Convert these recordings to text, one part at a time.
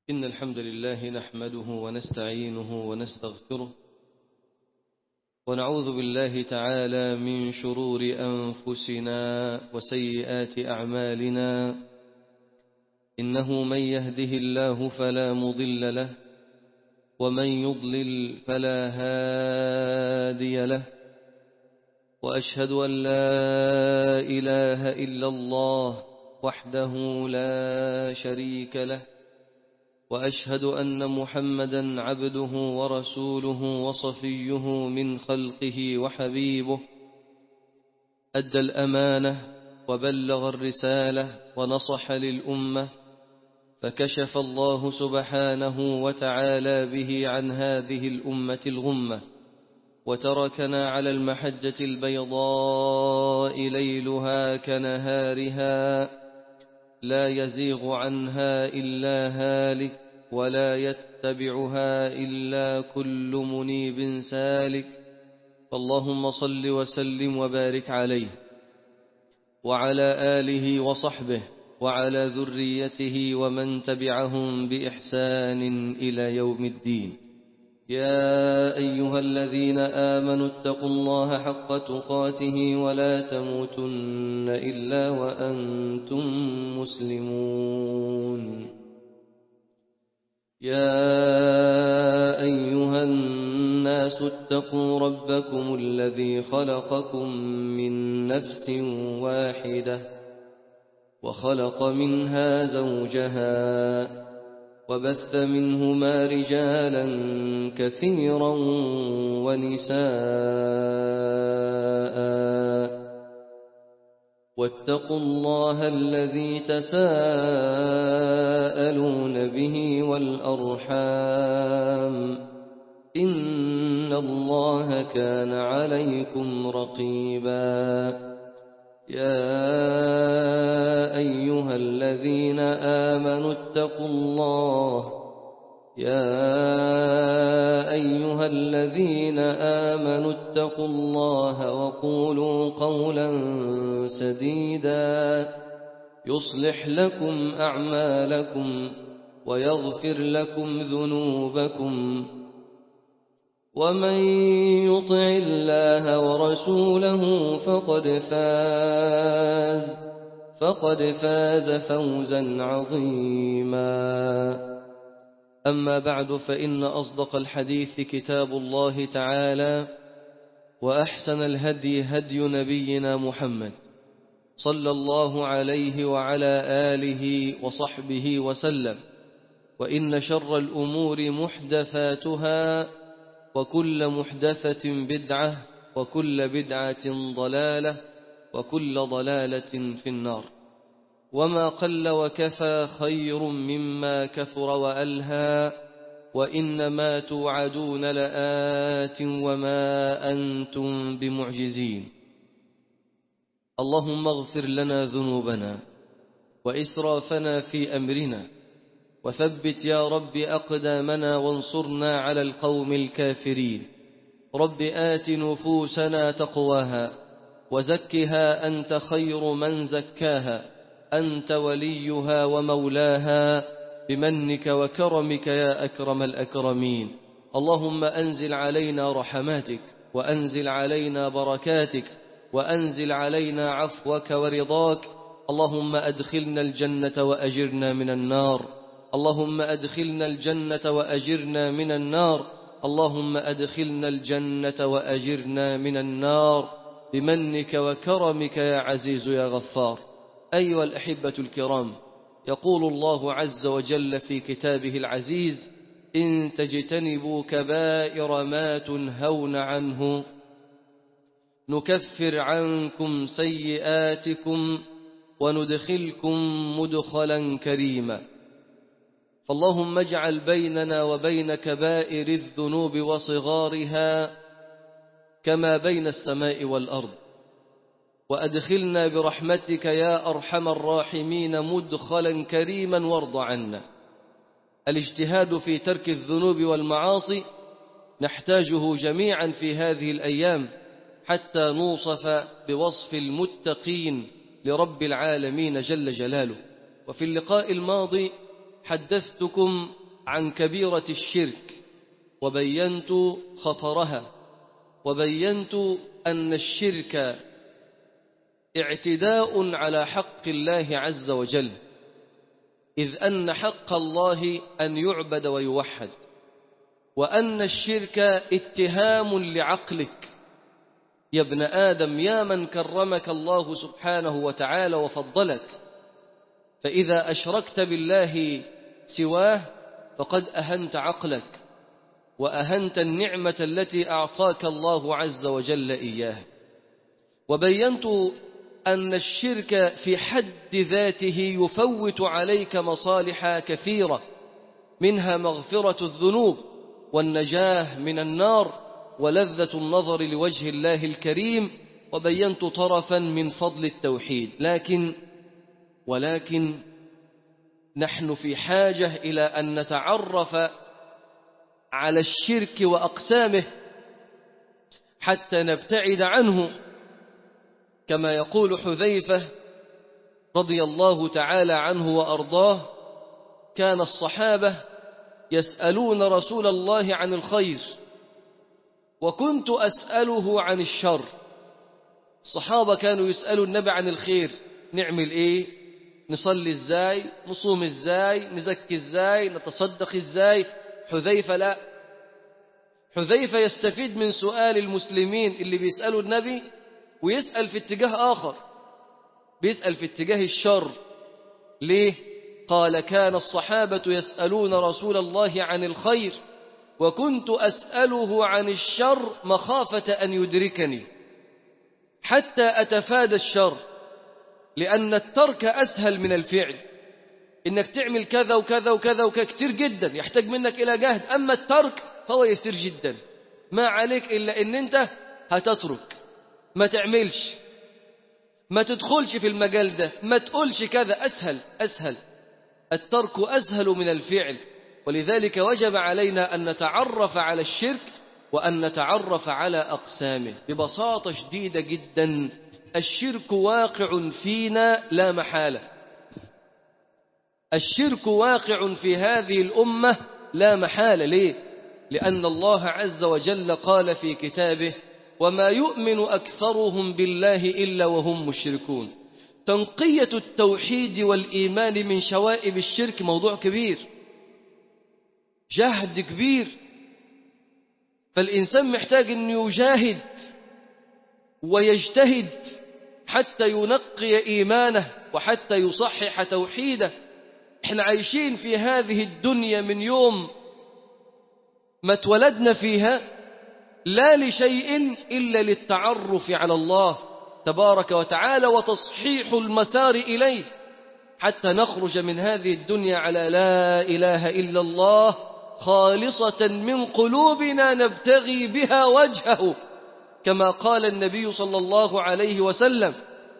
إن الحمد لله نحمده ونستعينه ونستغفره ونعوذ بالله تعالى من شرور أنفسنا وسيئات أعمالنا إنه من يهده الله فلا مضل له ومن يضلل فلا هادي له وأشهد أن لا إله إلا الله وحده لا شريك له وأشهد أن محمدا عبده ورسوله وصفيه من خلقه وحبيبه أدى الأمانة وبلغ الرسالة ونصح للأمة فكشف الله سبحانه وتعالى به عن هذه الأمة الغمة وتركنا على المحجة البيضاء ليلها كنهارها لا يزيغ عنها إلا هالك ولا يتبعها إلا كل منيب سالك فاللهم صل وسلم وبارك عليه وعلى آله وصحبه وعلى ذريته ومن تبعهم بإحسان إلى يوم الدين يا أيها الذين آمنوا اتقوا الله حق تقاته ولا تموتن إلا وأنتم مسلمون يا أيها الناس اتقوا ربكم الذي خلقكم من نفس واحدة وخلق منها زوجها وبث منهما رجالا كثيرا ونساء واتقوا الله الذي تساءلون به والأرحام إن الله كان عليكم رقيبا يا أيها الذين آمنوا اتقوا الله يا أيها الذين آمنوا اتقوا الله وقولوا قولا سديدا يصلح لكم أعمالكم ويغفر لكم ذنوبكم ومن يطع الله ورسوله فقد فاز فقد فاز فوزا عظيما أما بعد فإن أصدق الحديث كتاب الله تعالى وأحسن الهدي هدي نبينا محمد صلى الله عليه وعلى آله وصحبه وسلم وإن شر الأمور محدثاتها وكل محدثة بدعة وكل بدعة ضلالة وكل ضلالة في النار وما قل وكفى خير مما كثر وألهى وإنما توعدون لآت وما أنتم بمعجزين اللهم اغفر لنا ذنوبنا وإسرافنا في أمرنا وثبت يا رب أقدامنا وانصرنا على القوم الكافرين رب آت نفوسنا تقواها وزكها أنت خير من زكاها أنت وليها ومولاها بمنك وكرمك يا أكرم الأكرمين اللهم أنزل علينا رحماتك وأنزل علينا بركاتك وأنزل علينا عفوك ورضاك اللهم أدخلنا الجنة وأجرنا من النار اللهم أدخلنا الجنة وأجرنا من النار اللهم أدخلنا الجنة وأجرنا من النار بمنك وكرمك يا عزيز يا غفار أيها الأحبة الكرام يقول الله عز وجل في كتابه العزيز إن تجتنبوا كبائر ما تنهون عنه نكفر عنكم سيئاتكم وندخلكم مدخلا كريما فاللهم اجعل بيننا وبين كبائر الذنوب وصغارها كما بين السماء والأرض وأدخلنا برحمتك يا أرحم الراحمين مدخلا كريما وارض عنا الاجتهاد في ترك الذنوب والمعاصي نحتاجه جميعا في هذه الأيام حتى نوصف بوصف المتقين لرب العالمين جل جلاله وفي اللقاء الماضي حدثتكم عن كبيرة الشرك وبينت خطرها وبينت أن الشرك اعتداء على حق الله عز وجل إذ أن حق الله أن يعبد ويوحد وأن الشرك اتهام لعقلك يا ابن آدم يا من كرمك الله سبحانه وتعالى وفضلك فإذا أشركت بالله سواه فقد أهنت عقلك وأهنت النعمة التي أعطاك الله عز وجل إياها وبينت أن الشرك في حد ذاته يفوت عليك مصالح كثيرة منها مغفرة الذنوب والنجاه من النار ولذة النظر لوجه الله الكريم وبينت طرفا من فضل التوحيد لكن ولكن نحن في حاجة إلى أن نتعرف على الشرك وأقسامه حتى نبتعد عنه كما يقول حذيفة رضي الله تعالى عنه وأرضاه كان الصحابة يسألون رسول الله عن الخير وكنت أسأله عن الشر الصحابة كانوا يسألوا النبي عن الخير نعمل إيه نصلي إزاي نصوم إزاي نزكي إزاي نتصدق إزاي حذيفة لا حذيفة يستفيد من سؤال المسلمين اللي بيسألوا النبي ويسأل في اتجاه آخر بيسأل في اتجاه الشر ليه قال كان الصحابة يسألون رسول الله عن الخير وكنت أسأله عن الشر مخافة أن يدركني حتى أتفادى الشر لأن الترك أسهل من الفعل إنك تعمل كذا وكذا وكذا وكذا كتير جدا يحتاج منك إلى جهد أما الترك فهو يسير جدا ما عليك إلا إن أنت هتترك ما تعملش ما تدخلش في المجال ده ما تقولش كذا أسهل أسهل الترك أسهل من الفعل ولذلك وجب علينا أن نتعرف على الشرك وأن نتعرف على أقسامه ببساطة شديدة جدا الشرك واقع فينا لا محالة الشرك واقع في هذه الأمة لا محالة ليه؟ لأن الله عز وجل قال في كتابه وما يؤمن أكثرهم بالله إلا وهم مشركون تنقية التوحيد والإيمان من شوائب الشرك موضوع كبير جهد كبير فالإنسان محتاج أن يجاهد ويجتهد حتى ينقي إيمانه وحتى يصحح توحيده احنا عايشين في هذه الدنيا من يوم ما اتولدنا فيها لا لشيء إلا للتعرف على الله تبارك وتعالى وتصحيح المسار إليه حتى نخرج من هذه الدنيا على لا إله إلا الله خالصة من قلوبنا نبتغي بها وجهه كما قال النبي صلى الله عليه وسلم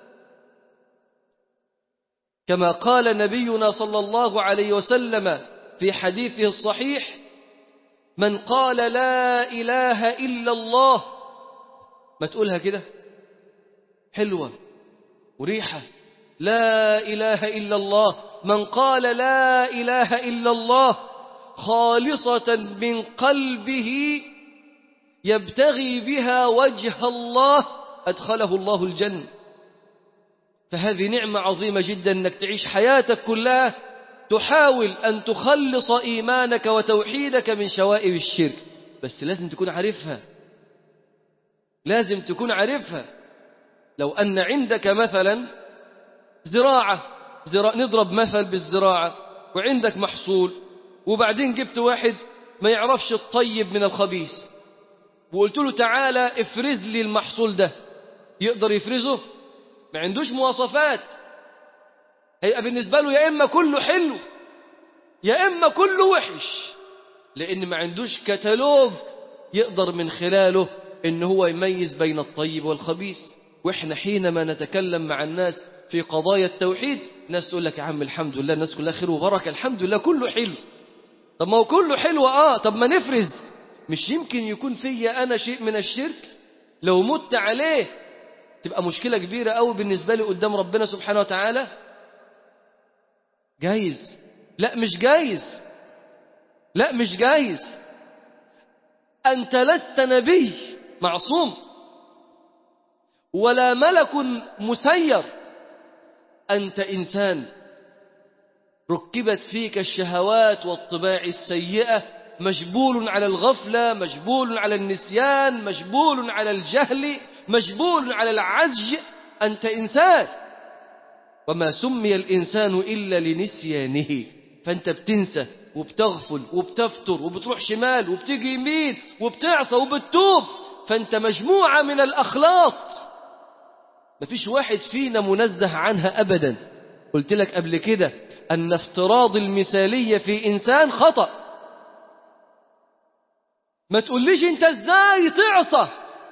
كما قال نبينا صلى الله عليه وسلم في حديثه الصحيح من قال لا إله إلا الله ما تقولها كده حلوة وريحة لا إله إلا الله من قال لا إله إلا الله خالصة من قلبه يبتغي بها وجه الله أدخله الله الجنة فهذه نعمة عظيمة جدا أنك تعيش حياتك كلها تحاول أن تخلص إيمانك وتوحيدك من شوائب الشرك بس لازم تكون عارفها لازم تكون عارفها لو أن عندك مثلا زراعة زرا... نضرب مثل بالزراعة وعندك محصول وبعدين جبت واحد ما يعرفش الطيب من الخبيث وقلت له تعالى افرز لي المحصول ده يقدر يفرزه ما عندوش مواصفات هيبقى بالنسبة له يا إما كله حلو يا إما كله وحش لأن ما عندوش كتالوج يقدر من خلاله إن هو يميز بين الطيب والخبيث وإحنا حينما نتكلم مع الناس في قضايا التوحيد ناس تقول لك يا عم الحمد لله الناس كلها خير وبركة الحمد لله كله حلو طب ما هو كله حلو آه طب ما نفرز مش يمكن يكون فيا أنا شيء من الشرك لو مت عليه تبقى مشكلة كبيرة قوي بالنسبة لي قدام ربنا سبحانه وتعالى جايز لا مش جايز لا مش جايز أنت لست نبي معصوم ولا ملك مسير أنت إنسان ركبت فيك الشهوات والطباع السيئة مجبول على الغفلة مجبول على النسيان مجبول على الجهل مجبول على العزج أنت إنسان وما سمي الإنسان إلا لنسيانه فأنت بتنسى وبتغفل وبتفتر وبتروح شمال وبتيجي يمين وبتعصى وبتتوب فأنت مجموعة من الأخلاط مفيش واحد فينا منزه عنها أبدا قلت لك قبل كده أن افتراض المثالية في إنسان خطأ ما تقوليش انت ازاي تعصى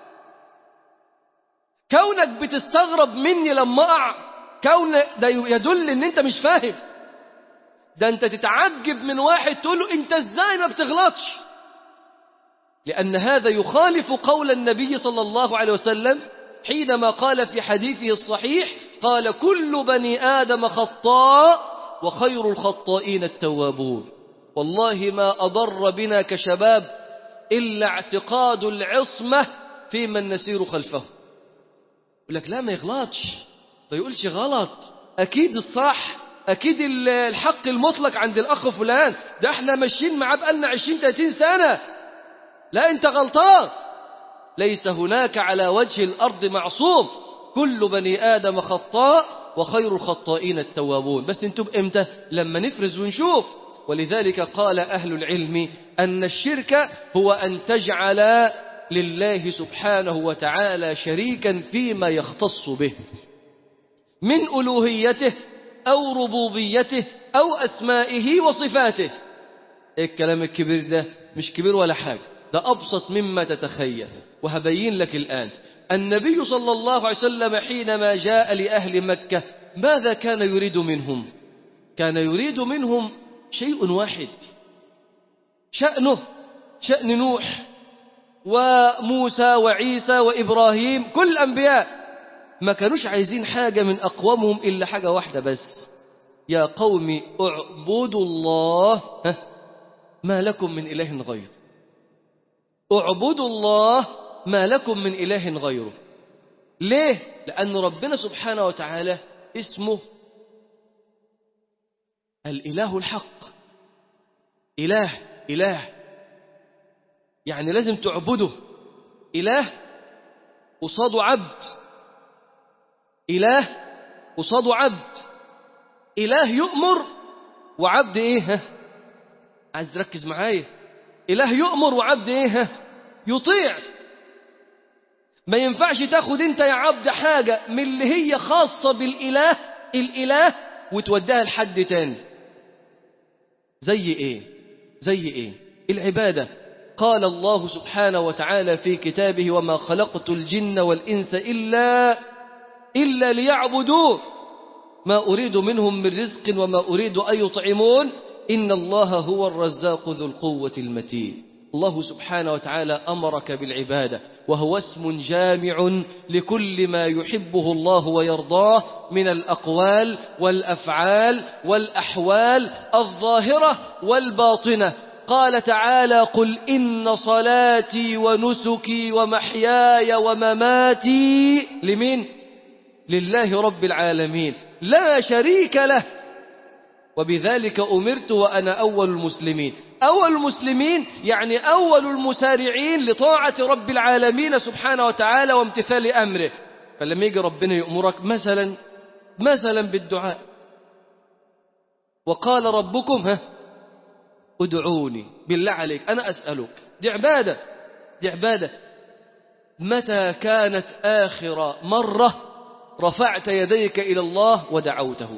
كونك بتستغرب مني لما اقع كون ده يدل ان انت مش فاهم ده انت تتعجب من واحد تقول له انت ازاي ما بتغلطش لان هذا يخالف قول النبي صلى الله عليه وسلم حينما قال في حديثه الصحيح قال كل بني ادم خطاء وخير الخطائين التوابون والله ما اضر بنا كشباب إلا اعتقاد العصمة في من نسير خلفه يقول لك لا ما يغلطش ما يقولش غلط أكيد الصح أكيد الحق المطلق عند الأخ فلان ده احنا ماشيين معاه بقالنا 20 30 سنة لا أنت غلطان ليس هناك على وجه الأرض معصوم كل بني آدم خطاء وخير الخطائين التوابون بس انتم امتى لما نفرز ونشوف ولذلك قال أهل العلم أن الشرك هو أن تجعل لله سبحانه وتعالى شريكا فيما يختص به من ألوهيته أو ربوبيته أو أسمائه وصفاته إيه الكلام الكبير ده مش كبير ولا حاجة ده أبسط مما تتخيل وهبين لك الآن النبي صلى الله عليه وسلم حينما جاء لأهل مكة ماذا كان يريد منهم كان يريد منهم شيء واحد شأنه شأن نوح وموسى وعيسى وإبراهيم كل الأنبياء ما كانوش عايزين حاجة من أقوامهم إلا حاجة واحدة بس يا قوم اعبدوا الله ما لكم من إله غيره اعبدوا الله ما لكم من إله غيره ليه؟ لأن ربنا سبحانه وتعالى اسمه الإله الحق إله إله يعني لازم تعبده إله قصاده عبد إله قصاده عبد إله يؤمر وعبد إيه ها عايز تركز معايا إله يؤمر وعبد إيه ها يطيع ما ينفعش تاخد انت يا عبد حاجة من اللي هي خاصة بالإله الإله وتوديها لحد تاني زي ايه زي ايه العبادة قال الله سبحانه وتعالى في كتابه وما خلقت الجن والإنس إلا إلا ليعبدون ما أريد منهم من رزق وما أريد أن يطعمون إن الله هو الرزاق ذو القوة المتين الله سبحانه وتعالى أمرك بالعبادة وهو اسم جامع لكل ما يحبه الله ويرضاه من الأقوال والأفعال والأحوال الظاهرة والباطنة قال تعالى قل إن صلاتي ونسكي ومحياي ومماتي لمن؟ لله رب العالمين لا شريك له وبذلك أمرت وأنا أول المسلمين أول المسلمين يعني أول المسارعين لطاعة رب العالمين سبحانه وتعالى وامتثال أمره فلما يجي ربنا يأمرك مثلا مثلا بالدعاء وقال ربكم ها ادعوني بالله عليك أنا أسألك دي عبادة دي عبادة متى كانت آخر مرة رفعت يديك إلى الله ودعوته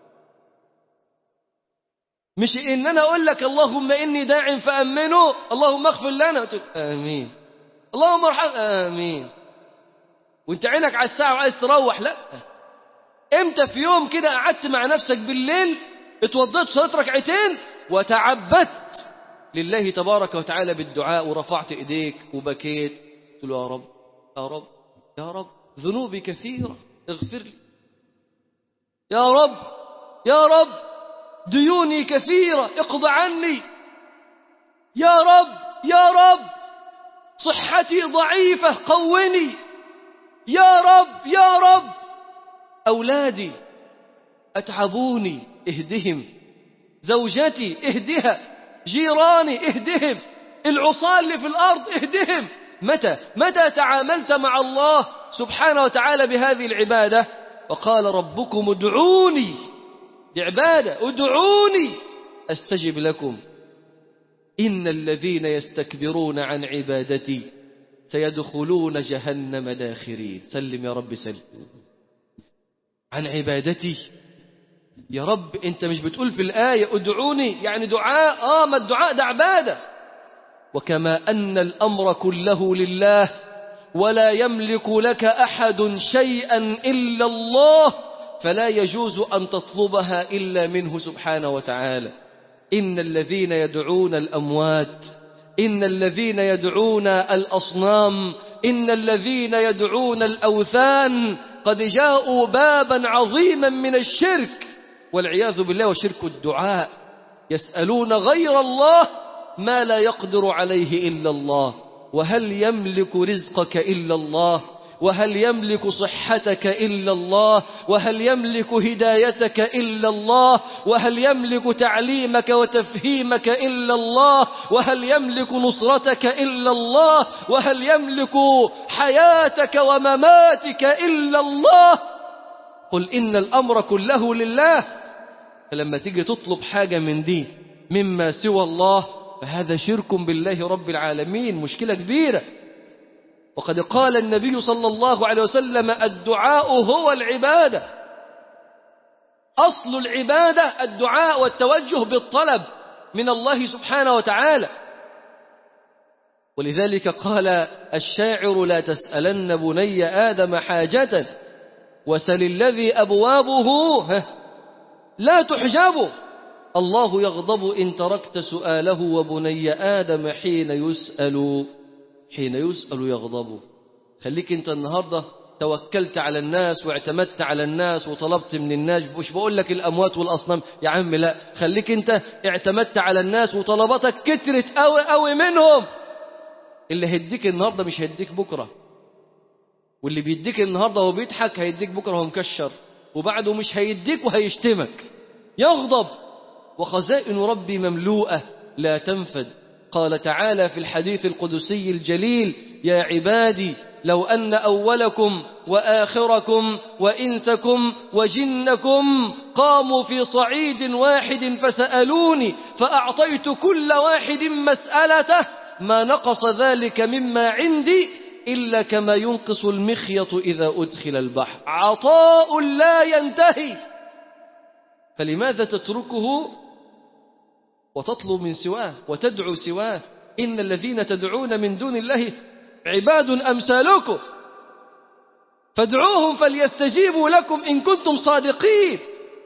مش ان انا اقول لك اللهم اني داع فامنه اللهم اغفر لنا وتقول امين اللهم ارحم امين وانت عينك على الساعه وعايز تروح لا امتى في يوم كده قعدت مع نفسك بالليل اتوضيت صلاه ركعتين وتعبدت لله تبارك وتعالى بالدعاء ورفعت ايديك وبكيت قلت له يا رب يا رب يا رب ذنوبي كثيره اغفر لي يا رب يا رب ديوني كثيرة اقض عني يا رب يا رب صحتي ضعيفة قوني يا رب يا رب أولادي أتعبوني اهدهم زوجتي اهدها جيراني اهدهم العصاة اللي في الأرض اهدهم متى متى تعاملت مع الله سبحانه وتعالى بهذه العبادة وقال ربكم ادعوني دي عبادة ادعوني أستجب لكم إن الذين يستكبرون عن عبادتي سيدخلون جهنم داخرين سلم يا رب سلم عن عبادتي يا رب انت مش بتقول في الآية ادعوني يعني دعاء آه ما الدعاء ده عبادة وكما أن الأمر كله لله ولا يملك لك أحد شيئا إلا الله فلا يجوز أن تطلبها إلا منه سبحانه وتعالى إن الذين يدعون الأموات إن الذين يدعون الأصنام إن الذين يدعون الأوثان قد جاءوا بابا عظيما من الشرك والعياذ بالله وشرك الدعاء يسألون غير الله ما لا يقدر عليه إلا الله وهل يملك رزقك إلا الله وهل يملك صحتك إلا الله وهل يملك هدايتك إلا الله وهل يملك تعليمك وتفهيمك إلا الله وهل يملك نصرتك إلا الله وهل يملك حياتك ومماتك إلا الله قل إن الأمر كله لله فلما تيجي تطلب حاجة من دي مما سوى الله فهذا شرك بالله رب العالمين مشكلة كبيرة وقد قال النبي صلى الله عليه وسلم الدعاء هو العبادة أصل العبادة الدعاء والتوجه بالطلب من الله سبحانه وتعالى ولذلك قال الشاعر لا تسألن بني آدم حاجة وسل الذي أبوابه لا تحجب الله يغضب إن تركت سؤاله وبني آدم حين يسأل حين يسأل يغضب خليك انت النهاردة توكلت على الناس واعتمدت على الناس وطلبت من الناس مش بقول لك الأموات والأصنام يا عم لا خليك انت اعتمدت على الناس وطلباتك كترت قوي قوي منهم اللي هيديك النهاردة مش هيديك بكرة واللي بيديك النهاردة وهو بيضحك هيديك بكرة وهو مكشر وبعده مش هيديك وهيشتمك يغضب وخزائن ربي مملوءة لا تنفد قال تعالى في الحديث القدسي الجليل يا عبادي لو أن أولكم وآخركم وإنسكم وجنكم قاموا في صعيد واحد فسألوني فأعطيت كل واحد مسألته ما نقص ذلك مما عندي إلا كما ينقص المخيط إذا أدخل البحر عطاء لا ينتهي فلماذا تتركه وتطلب من سواه وتدعو سواه إن الذين تدعون من دون الله عباد أمثالكم فادعوهم فليستجيبوا لكم إن كنتم صادقين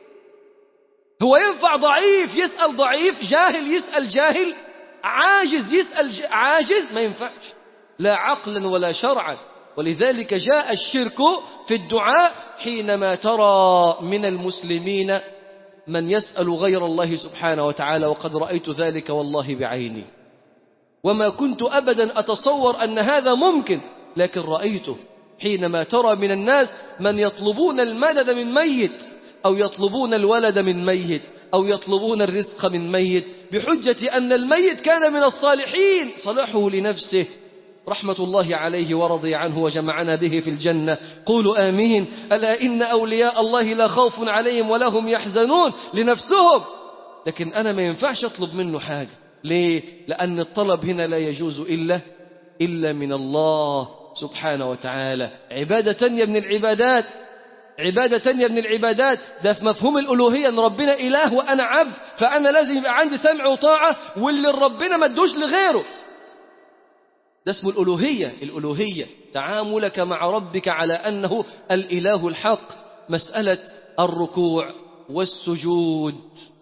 هو ينفع ضعيف يسأل ضعيف جاهل يسأل جاهل عاجز يسأل عاجز ما ينفعش لا عقلا ولا شرعا ولذلك جاء الشرك في الدعاء حينما ترى من المسلمين من يسأل غير الله سبحانه وتعالى وقد رأيت ذلك والله بعيني وما كنت أبدا أتصور أن هذا ممكن لكن رأيته حينما ترى من الناس من يطلبون المدد من ميت أو يطلبون الولد من ميت أو يطلبون الرزق من ميت بحجة أن الميت كان من الصالحين صلحه لنفسه رحمة الله عليه ورضي عنه وجمعنا به في الجنة قولوا آمين ألا إن أولياء الله لا خوف عليهم ولا هم يحزنون لنفسهم لكن أنا ما ينفعش أطلب منه حاجة ليه؟ لأن الطلب هنا لا يجوز إلا إلا من الله سبحانه وتعالى عبادة تانية من العبادات عبادة تانية من العبادات ده في مفهوم الألوهية أن ربنا إله وأنا عبد فأنا لازم يبقى عندي سمع وطاعة واللي ربنا ما ادوش لغيره ده اسمه الألوهية الألوهية تعاملك مع ربك على أنه الإله الحق مسألة الركوع والسجود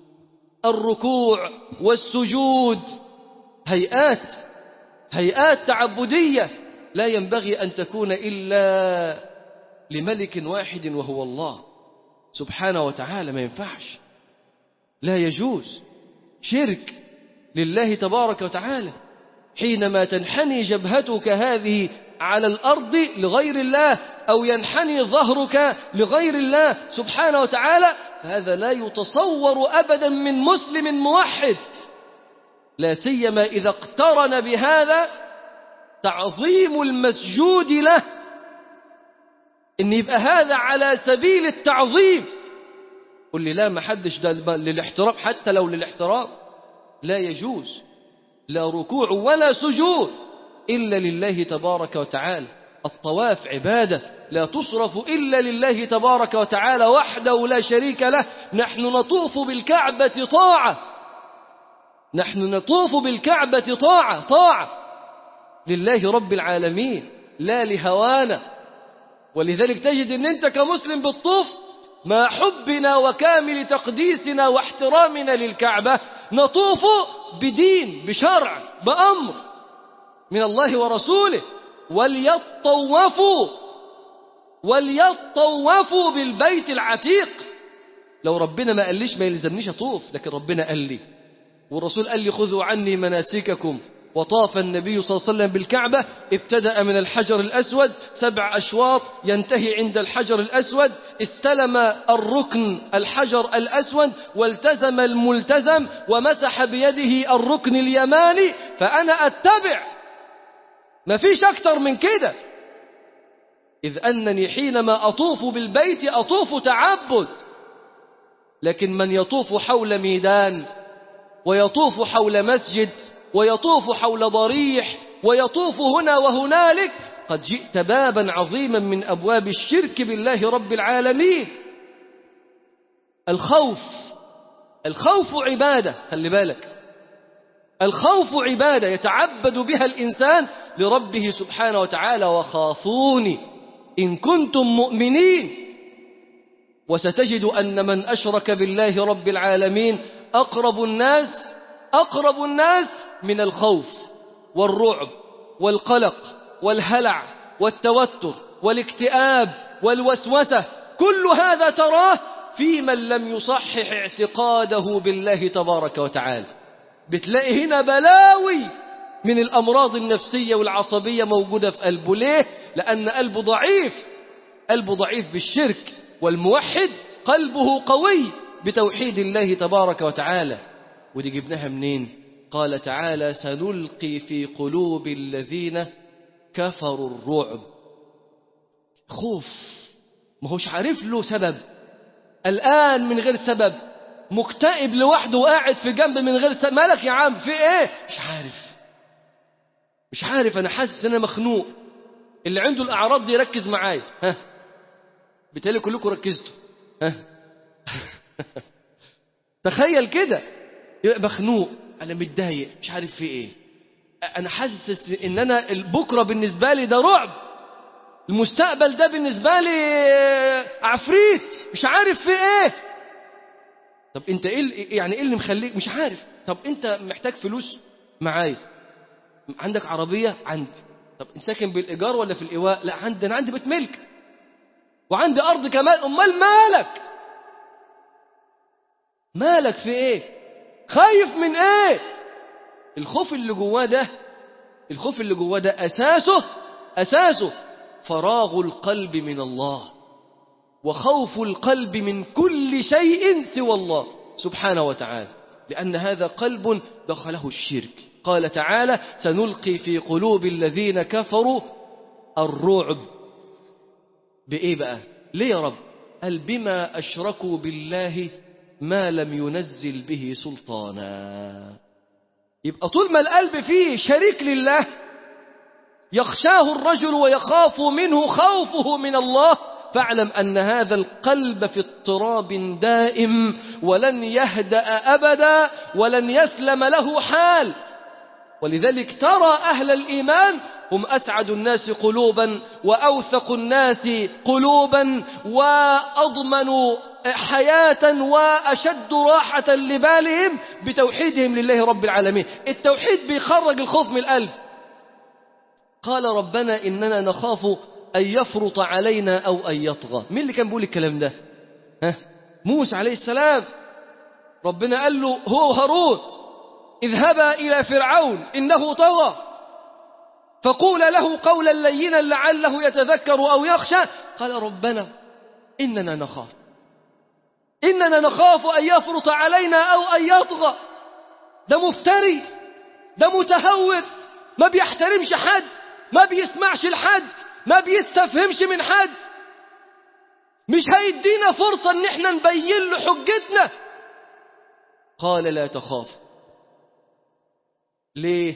الركوع والسجود هيئات هيئات تعبدية لا ينبغي أن تكون إلا لملك واحد وهو الله سبحانه وتعالى ما ينفعش لا يجوز شرك لله تبارك وتعالى حينما تنحني جبهتك هذه على الأرض لغير الله أو ينحني ظهرك لغير الله سبحانه وتعالى هذا لا يتصور أبدا من مسلم موحد لا سيما إذا اقترن بهذا تعظيم المسجود له إن يبقى هذا على سبيل التعظيم قل لي لا ما حدش ده للاحترام حتى لو للاحترام لا يجوز لا ركوع ولا سجود إلا لله تبارك وتعالى الطواف عبادة لا تصرف إلا لله تبارك وتعالى وحده لا شريك له نحن نطوف بالكعبة طاعة نحن نطوف بالكعبة طاعة طاعة لله رب العالمين لا لهوانا ولذلك تجد ان انت كمسلم بالطوف مع حبنا وكامل تقديسنا واحترامنا للكعبة نطوف بدين بشرع بأمر من الله ورسوله وليطوفوا وليطوفوا بالبيت العتيق لو ربنا ما قاليش ما يلزمنيش اطوف لكن ربنا قال لي والرسول قال لي خذوا عني مناسككم وطاف النبي صلى الله عليه وسلم بالكعبة ابتدأ من الحجر الأسود سبع أشواط ينتهي عند الحجر الأسود استلم الركن الحجر الأسود والتزم الملتزم ومسح بيده الركن اليماني فأنا أتبع ما فيش أكتر من كده إذ أنني حينما أطوف بالبيت أطوف تعبد لكن من يطوف حول ميدان ويطوف حول مسجد ويطوف حول ضريح ويطوف هنا وهنالك قد جئت بابا عظيما من أبواب الشرك بالله رب العالمين الخوف الخوف عبادة خلي بالك الخوف عبادة يتعبد بها الإنسان لربه سبحانه وتعالى وخافوني إن كنتم مؤمنين وستجد أن من أشرك بالله رب العالمين أقرب الناس أقرب الناس من الخوف والرعب والقلق والهلع والتوتر والاكتئاب والوسوسة كل هذا تراه في من لم يصحح اعتقاده بالله تبارك وتعالى بتلاقي هنا بلاوي من الأمراض النفسية والعصبية موجودة في قلبه ليه؟ لأن قلبه ضعيف قلبه ضعيف بالشرك والموحد قلبه قوي بتوحيد الله تبارك وتعالى ودي جبناها منين قال تعالى سنلقي في قلوب الذين كفروا الرعب خوف ما هوش عارف له سبب الآن من غير سبب مكتئب لوحده وقاعد في جنب من غير سبب مالك يا عم في ايه مش عارف مش عارف انا حاسس ان انا مخنوق اللي عنده الاعراض دي يركز معايا ها بالتالي كلكم ركزتوا ها تخيل كده يبقى مخنوق انا متضايق مش عارف في ايه انا حاسس ان انا بكره بالنسبه لي ده رعب المستقبل ده بالنسبه لي عفريت مش عارف في ايه طب انت ايه يعني ايه اللي مخليك مش عارف طب انت محتاج فلوس معايا عندك عربيه عندي طب انت ساكن بالايجار ولا في الايواء لا عندي انا عندي بيت ملك وعندي ارض كمان امال مالك مالك في ايه خايف من ايه الخوف اللي جواه ده الخوف اللي جواه ده اساسه اساسه فراغ القلب من الله وخوف القلب من كل شيء سوى الله سبحانه وتعالى لأن هذا قلب دخله الشرك قال تعالى سنلقي في قلوب الذين كفروا الرعب بإيه بقى ليه يا رب قال بما أشركوا بالله ما لم ينزل به سلطانا يبقى طول ما القلب فيه شريك لله يخشاه الرجل ويخاف منه خوفه من الله فاعلم أن هذا القلب في اضطراب دائم ولن يهدأ أبدا ولن يسلم له حال ولذلك ترى أهل الإيمان هم أسعد الناس قلوبا وأوثق الناس قلوبا وأضمن حياة وأشد راحة لبالهم بتوحيدهم لله رب العالمين التوحيد بيخرج الخوف من القلب قال ربنا إننا نخاف أن يفرط علينا أو أن يطغى مين اللي كان بيقول الكلام ده ها؟ موسى عليه السلام ربنا قال له هو هارون اذهبا إلى فرعون إنه طغى فقول له قولا لينا لعله يتذكر أو يخشى قال ربنا إننا نخاف إننا نخاف أن يفرط علينا أو أن يطغى ده مفتري ده متهور ما بيحترمش حد ما بيسمعش لحد ما بيستفهمش من حد مش هيدينا فرصة ان احنا نبين له حجتنا قال لا تخاف ليه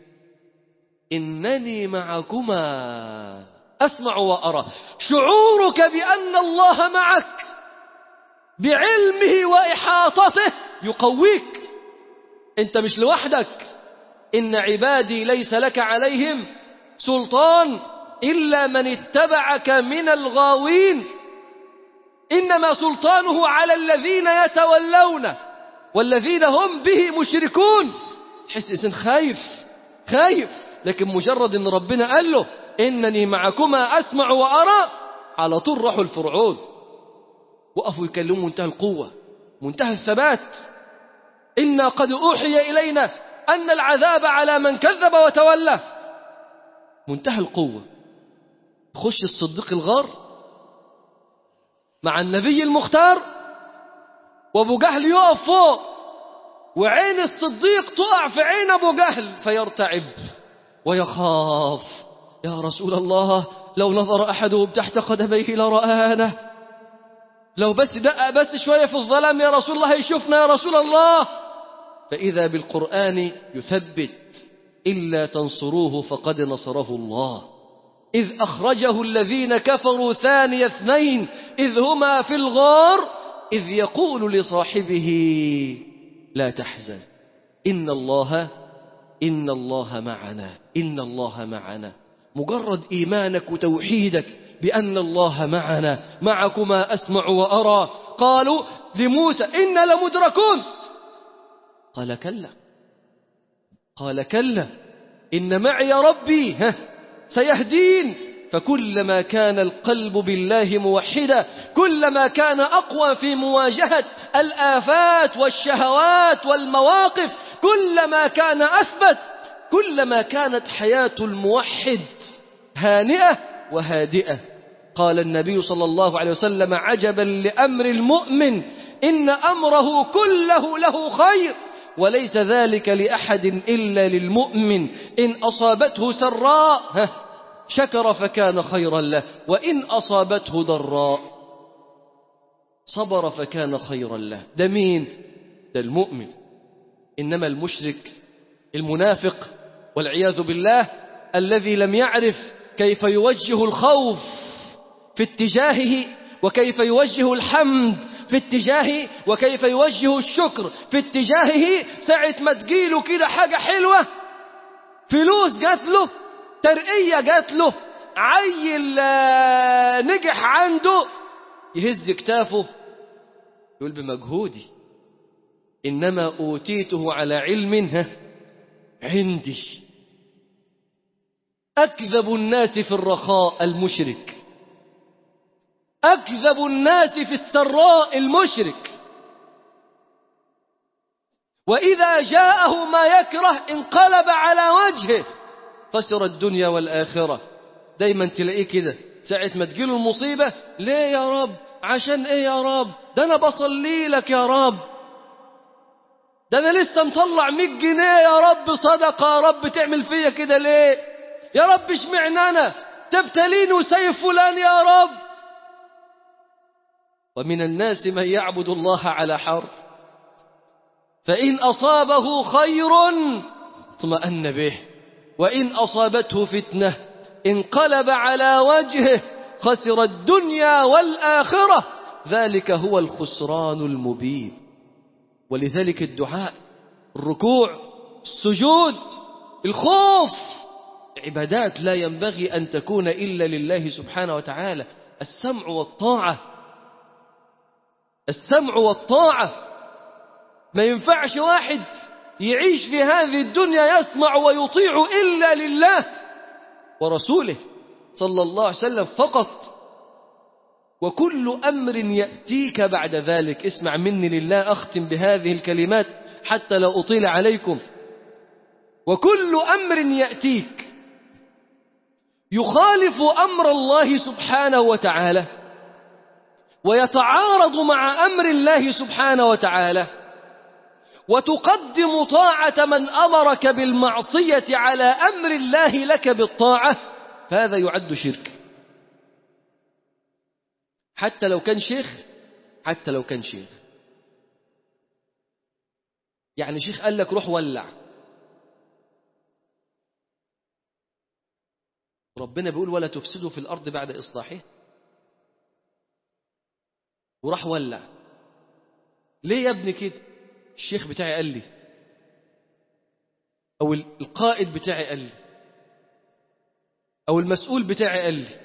إنني معكما أسمع وأرى شعورك بأن الله معك بعلمه وإحاطته يقويك أنت مش لوحدك إن عبادي ليس لك عليهم سلطان إلا من اتبعك من الغاوين إنما سلطانه على الذين يتولونه والذين هم به مشركون تحس إنسان خايف خايف لكن مجرد إن ربنا قال له إنني معكما أسمع وأرى على طول راحوا الفرعون وقفوا يكلموا منتهى القوة منتهى الثبات إنا قد أوحي إلينا أن العذاب على من كذب وتولى منتهى القوة خش الصديق الغار مع النبي المختار وابو جهل يقف فوق وعين الصديق تقع في عين ابو جهل فيرتعب ويخاف يا رسول الله لو نظر احدهم تحت قدميه لرآنا لو بس دقق بس شويه في الظلام يا رسول الله يشوفنا يا رسول الله فاذا بالقران يثبت الا تنصروه فقد نصره الله إذ أخرجه الذين كفروا ثاني اثنين إذ هما في الغار إذ يقول لصاحبه لا تحزن إن الله إن الله معنا إن الله معنا مجرد إيمانك وتوحيدك بأن الله معنا معكما أسمع وأرى قالوا لموسى إنا لمدركون قال كلا قال كلا إن معي ربي ها سيهدين فكلما كان القلب بالله موحدا كلما كان أقوى في مواجهة الآفات والشهوات والمواقف كلما كان أثبت كلما كانت حياة الموحد هانئة وهادئة قال النبي صلى الله عليه وسلم عجبا لأمر المؤمن إن أمره كله له خير وليس ذلك لأحد إلا للمؤمن إن أصابته سراء شكر فكان خيرا له وإن أصابته ضراء صبر فكان خيرا له ده مين ده المؤمن إنما المشرك المنافق والعياذ بالله الذي لم يعرف كيف يوجه الخوف في اتجاهه وكيف يوجه الحمد في اتجاهه وكيف يوجه الشكر في اتجاهه ساعة ما تجيله كده حاجة حلوة فلوس جات له ترقية جات له عيل نجح عنده يهز كتافه يقول بمجهودي إنما أوتيته على علم عندي أكذب الناس في الرخاء المشرك أكذب الناس في السراء المشرك وإذا جاءه ما يكره انقلب على وجهه خسر الدنيا والآخرة دايما تلاقيه كده ساعة ما تجيله المصيبة ليه يا رب عشان ايه يا رب ده انا بصلي لك يا رب ده انا لسه مطلع 100 جنيه يا رب صدقة يا رب تعمل فيا كده ليه يا رب اشمعنى انا تبتليني وسيف فلان يا رب ومن الناس من يعبد الله على حرف فإن أصابه خير اطمأن به وإن أصابته فتنة انقلب على وجهه خسر الدنيا والآخرة ذلك هو الخسران المبين ولذلك الدعاء الركوع السجود الخوف عبادات لا ينبغي أن تكون إلا لله سبحانه وتعالى السمع والطاعة السمع والطاعة ما ينفعش واحد يعيش في هذه الدنيا يسمع ويطيع إلا لله ورسوله صلى الله عليه وسلم فقط وكل أمر يأتيك بعد ذلك اسمع مني لله أختم بهذه الكلمات حتى لا أطيل عليكم وكل أمر يأتيك يخالف أمر الله سبحانه وتعالى ويتعارض مع أمر الله سبحانه وتعالى وتقدم طاعة من أمرك بالمعصية على أمر الله لك بالطاعة فهذا يعد شرك حتى لو كان شيخ حتى لو كان شيخ يعني شيخ قال لك روح ولع ربنا بيقول ولا تفسدوا في الأرض بعد إصلاحها وراح ولع ليه يا ابني كده الشيخ بتاعي قال لي أو القائد بتاعي قال لي أو المسؤول بتاعي قال لي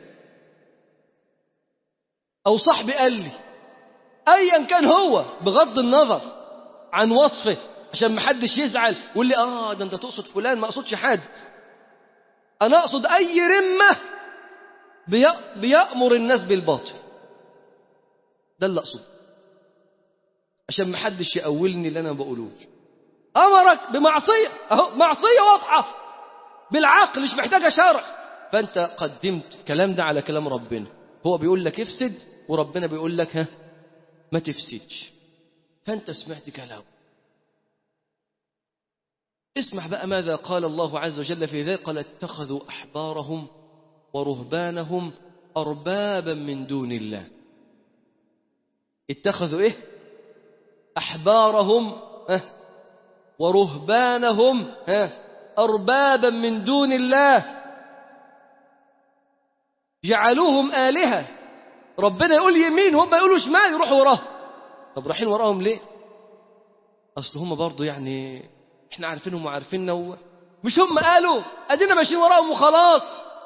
أو صاحبي قال لي أيا كان هو بغض النظر عن وصفه عشان محدش يزعل ويقول لي آه ده أنت تقصد فلان ما أقصدش حد أنا أقصد أي رمة بيأمر الناس بالباطل ده اللي أقصده عشان محدش يقولني اللي أنا ما بقولوش أمرك بمعصية أهو معصية واضحة بالعقل مش محتاجة شرع فأنت قدمت كلام ده على كلام ربنا هو بيقول لك افسد وربنا بيقول لك ها ما تفسدش فأنت سمعت كلامه اسمع بقى ماذا قال الله عز وجل في ذلك قال اتخذوا أحبارهم ورهبانهم أربابا من دون الله اتخذوا إيه أحبارهم ها ورهبانهم ها أربابا من دون الله جعلوهم آلهة ربنا يقول يمين هم يقولوا شمال يروحوا وراه طب رايحين وراهم ليه أصل هم برضو يعني احنا عارفينهم وعارفيننا و... مش هم قالوا ادينا ماشيين وراهم وخلاص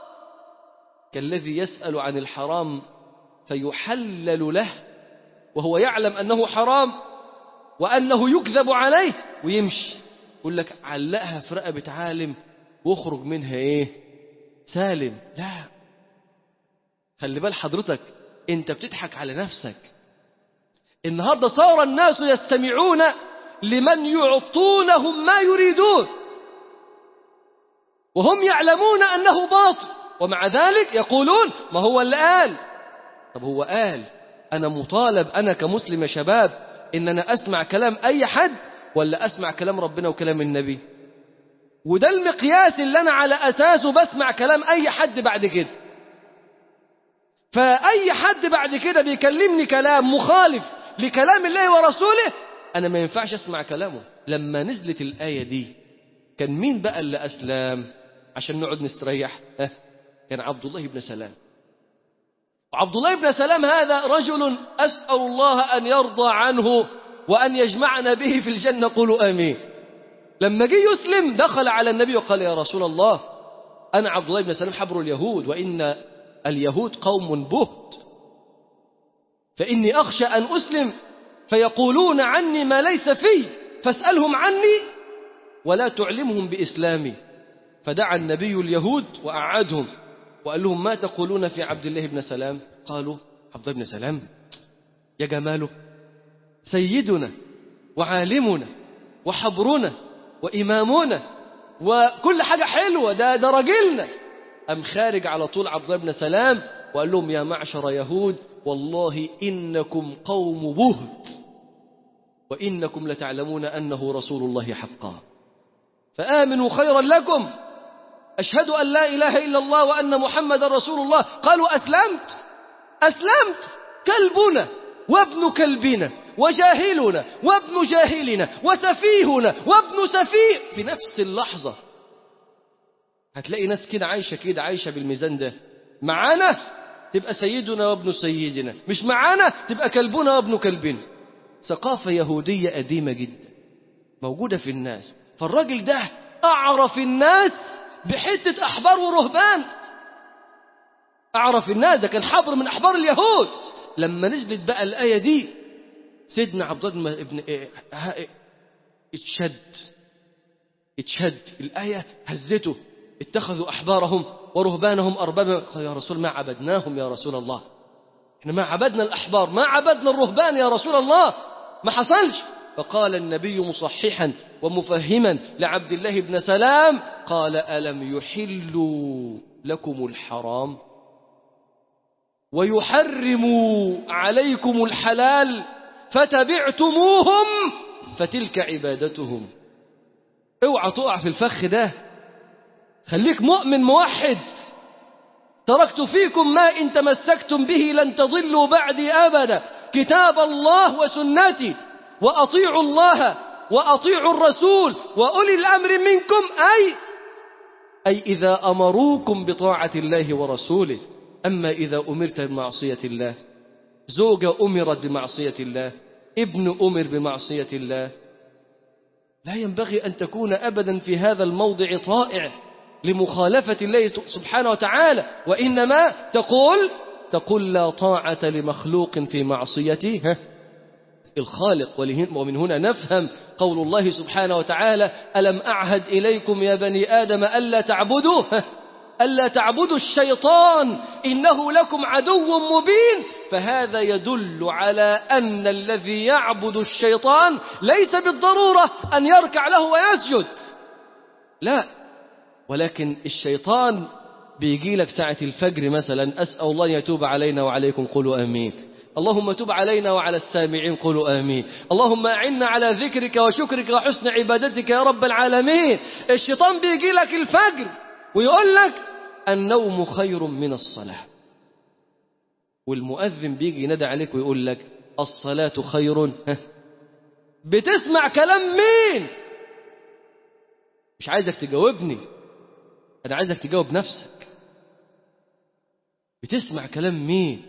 كالذي يسأل عن الحرام فيحلل له وهو يعلم أنه حرام وأنه يكذب عليه ويمشي يقول لك علقها في رقبة عالم واخرج منها ايه سالم لا خلي بال حضرتك انت بتضحك على نفسك النهاردة صار الناس يستمعون لمن يعطونهم ما يريدون وهم يعلمون أنه باطل ومع ذلك يقولون ما هو اللي قال طب هو قال أنا مطالب أنا كمسلم يا شباب إن أنا أسمع كلام أي حد ولا أسمع كلام ربنا وكلام النبي وده المقياس اللي أنا على أساسه بسمع كلام أي حد بعد كده فأي حد بعد كده بيكلمني كلام مخالف لكلام الله ورسوله أنا ما ينفعش أسمع كلامه لما نزلت الآية دي كان مين بقى اللي أسلم عشان نقعد نستريح أه؟ كان عبد الله بن سلام وعبد الله بن سلام هذا رجل أسأل الله أن يرضى عنه وأن يجمعنا به في الجنة قولوا آمين لما جه يسلم دخل على النبي وقال يا رسول الله أنا عبد الله بن سلام حبر اليهود وإن اليهود قوم بهت فإني أخشى أن أسلم فيقولون عني ما ليس في فاسألهم عني ولا تعلمهم بإسلامي فدعا النبي اليهود وأعادهم وقال لهم ما تقولون في عبد الله بن سلام قالوا عبد الله بن سلام يا جماله سيدنا وعالمنا وحبرنا وإمامنا وكل حاجة حلوة ده ده راجلنا أم خارج على طول عبد الله بن سلام وقال لهم يا معشر يهود والله إنكم قوم بهت وإنكم لتعلمون أنه رسول الله حقا فآمنوا خيرا لكم أشهد أن لا إله إلا الله وأن محمد رسول الله قالوا أسلمت أسلمت كلبنا وابن كلبنا وجاهلنا وابن جاهلنا وسفيهنا وابن سفيه في نفس اللحظة هتلاقي ناس كده عايشة كده عايشة بالميزان ده معانا تبقى سيدنا وابن سيدنا مش معانا تبقى كلبنا وابن كلبنا ثقافة يهودية قديمة جدا موجودة في الناس فالراجل ده أعرف الناس بحتة أحبار ورهبان أعرف الناس ده كان حبر من أحبار اليهود لما نزلت بقى الآية دي سيدنا عبد الله بن إيه اتشد اتشد الآية هزته اتخذوا أحبارهم ورهبانهم أربابا قال يا رسول ما عبدناهم يا رسول الله احنا ما عبدنا الأحبار ما عبدنا الرهبان يا رسول الله ما حصلش فقال النبي مصححا ومفهما لعبد الله بن سلام قال ألم يحلوا لكم الحرام ويحرموا عليكم الحلال فتبعتموهم فتلك عبادتهم اوعى تقع في الفخ ده خليك مؤمن موحد تركت فيكم ما إن تمسكتم به لن تضلوا بعدي أبدا كتاب الله وسنتي وأطيعوا الله وأطيعوا الرسول وأولي الأمر منكم أي أي إذا أمروكم بطاعة الله ورسوله أما إذا أمرت بمعصية الله زوجة أمرت بمعصية الله ابن أمر بمعصية الله لا ينبغي أن تكون أبدا في هذا الموضع طائع لمخالفة الله سبحانه وتعالى وإنما تقول تقول لا طاعة لمخلوق في معصيته الخالق ومن هنا نفهم قول الله سبحانه وتعالى ألم أعهد إليكم يا بني آدم ألا تعبدوا ألا تعبدوا الشيطان إنه لكم عدو مبين فهذا يدل على أن الذي يعبد الشيطان ليس بالضرورة أن يركع له ويسجد لا ولكن الشيطان بيجي لك ساعة الفجر مثلا أسأل الله أن يتوب علينا وعليكم قولوا آمين اللهم تب علينا وعلى السامعين قولوا آمين اللهم أعنا على ذكرك وشكرك وحسن عبادتك يا رب العالمين الشيطان بيجي لك الفجر ويقول لك النوم خير من الصلاة والمؤذن بيجي ينادى عليك ويقول لك الصلاة خير بتسمع كلام مين مش عايزك تجاوبني أنا عايزك تجاوب نفسك بتسمع كلام مين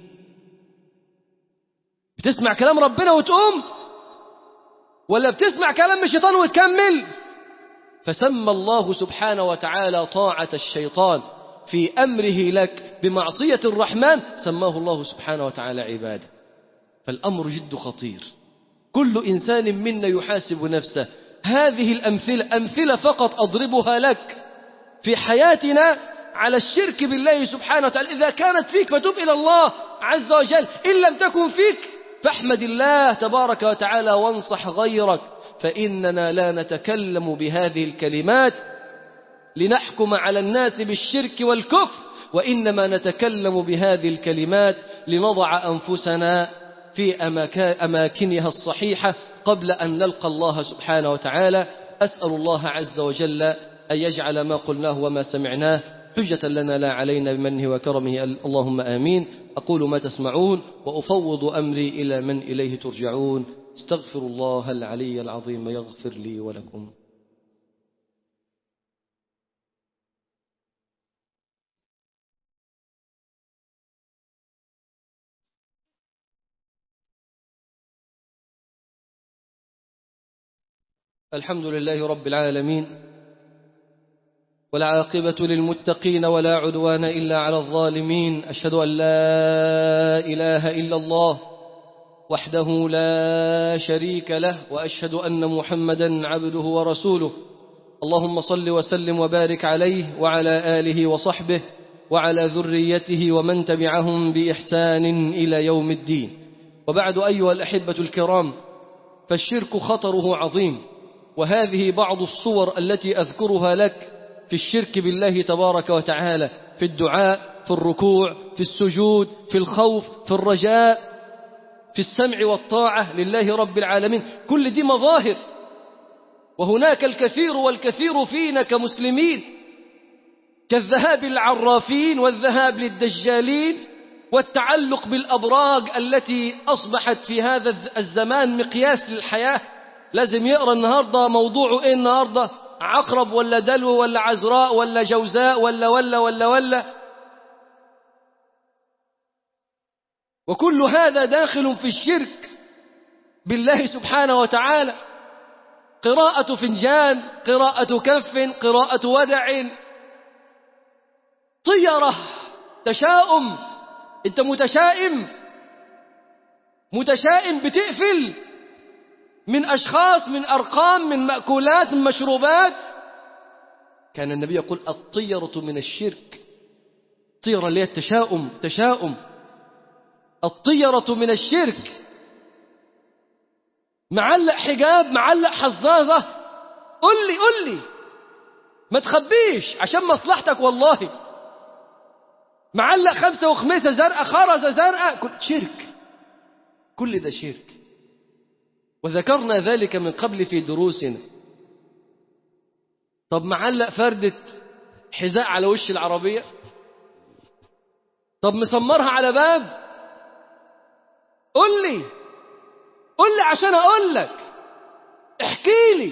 بتسمع كلام ربنا وتقوم ولا بتسمع كلام الشيطان وتكمل فسمى الله سبحانه وتعالى طاعة الشيطان في أمره لك بمعصية الرحمن سماه الله سبحانه وتعالى عبادة فالأمر جد خطير كل إنسان منا يحاسب نفسه هذه الأمثلة أمثلة فقط أضربها لك في حياتنا على الشرك بالله سبحانه وتعالى إذا كانت فيك فتب إلى الله عز وجل إن لم تكن فيك فاحمد الله تبارك وتعالى وانصح غيرك فإننا لا نتكلم بهذه الكلمات لنحكم على الناس بالشرك والكفر وإنما نتكلم بهذه الكلمات لنضع أنفسنا في أماكنها الصحيحة قبل أن نلقى الله سبحانه وتعالى أسأل الله عز وجل أن يجعل ما قلناه وما سمعناه حجة لنا لا علينا بمنه وكرمه اللهم آمين أقول ما تسمعون وأفوض أمري إلى من إليه ترجعون استغفر الله العلي العظيم يغفر لي ولكم الحمد لله رب العالمين والعاقبة للمتقين ولا عدوان إلا على الظالمين أشهد أن لا إله إلا الله وحده لا شريك له وأشهد أن محمدا عبده ورسوله اللهم صل وسلم وبارك عليه وعلى آله وصحبه وعلى ذريته ومن تبعهم بإحسان إلى يوم الدين وبعد أيها الأحبة الكرام فالشرك خطره عظيم وهذه بعض الصور التي أذكرها لك في الشرك بالله تبارك وتعالى في الدعاء في الركوع في السجود في الخوف في الرجاء في السمع والطاعة لله رب العالمين كل دي مظاهر وهناك الكثير والكثير فينا كمسلمين كالذهاب للعرافين والذهاب للدجالين والتعلق بالأبراج التي أصبحت في هذا الزمان مقياس للحياة لازم يقرأ النهاردة موضوعه إيه النهاردة عقرب ولا دلو ولا عذراء ولا جوزاء ولا ولا ولا ولا وكل هذا داخل في الشرك بالله سبحانه وتعالى قراءة فنجان قراءة كف قراءة ودع طيرة تشاؤم انت متشائم متشائم بتقفل من أشخاص من أرقام من مأكولات من مشروبات كان النبي يقول الطيرة من الشرك طيرة اللي هي التشاؤم تشاؤم الطيرة من الشرك معلق حجاب معلق حزازة قل لي قل لي ما تخبيش عشان مصلحتك والله معلق خمسة وخميسة زرقاء خرزة زرقاء كل شرك كل ده شرك وذكرنا ذلك من قبل في دروسنا طب معلق فردة حذاء على وش العربية طب مسمرها على باب قل لي قل لي عشان اقول لك احكي لي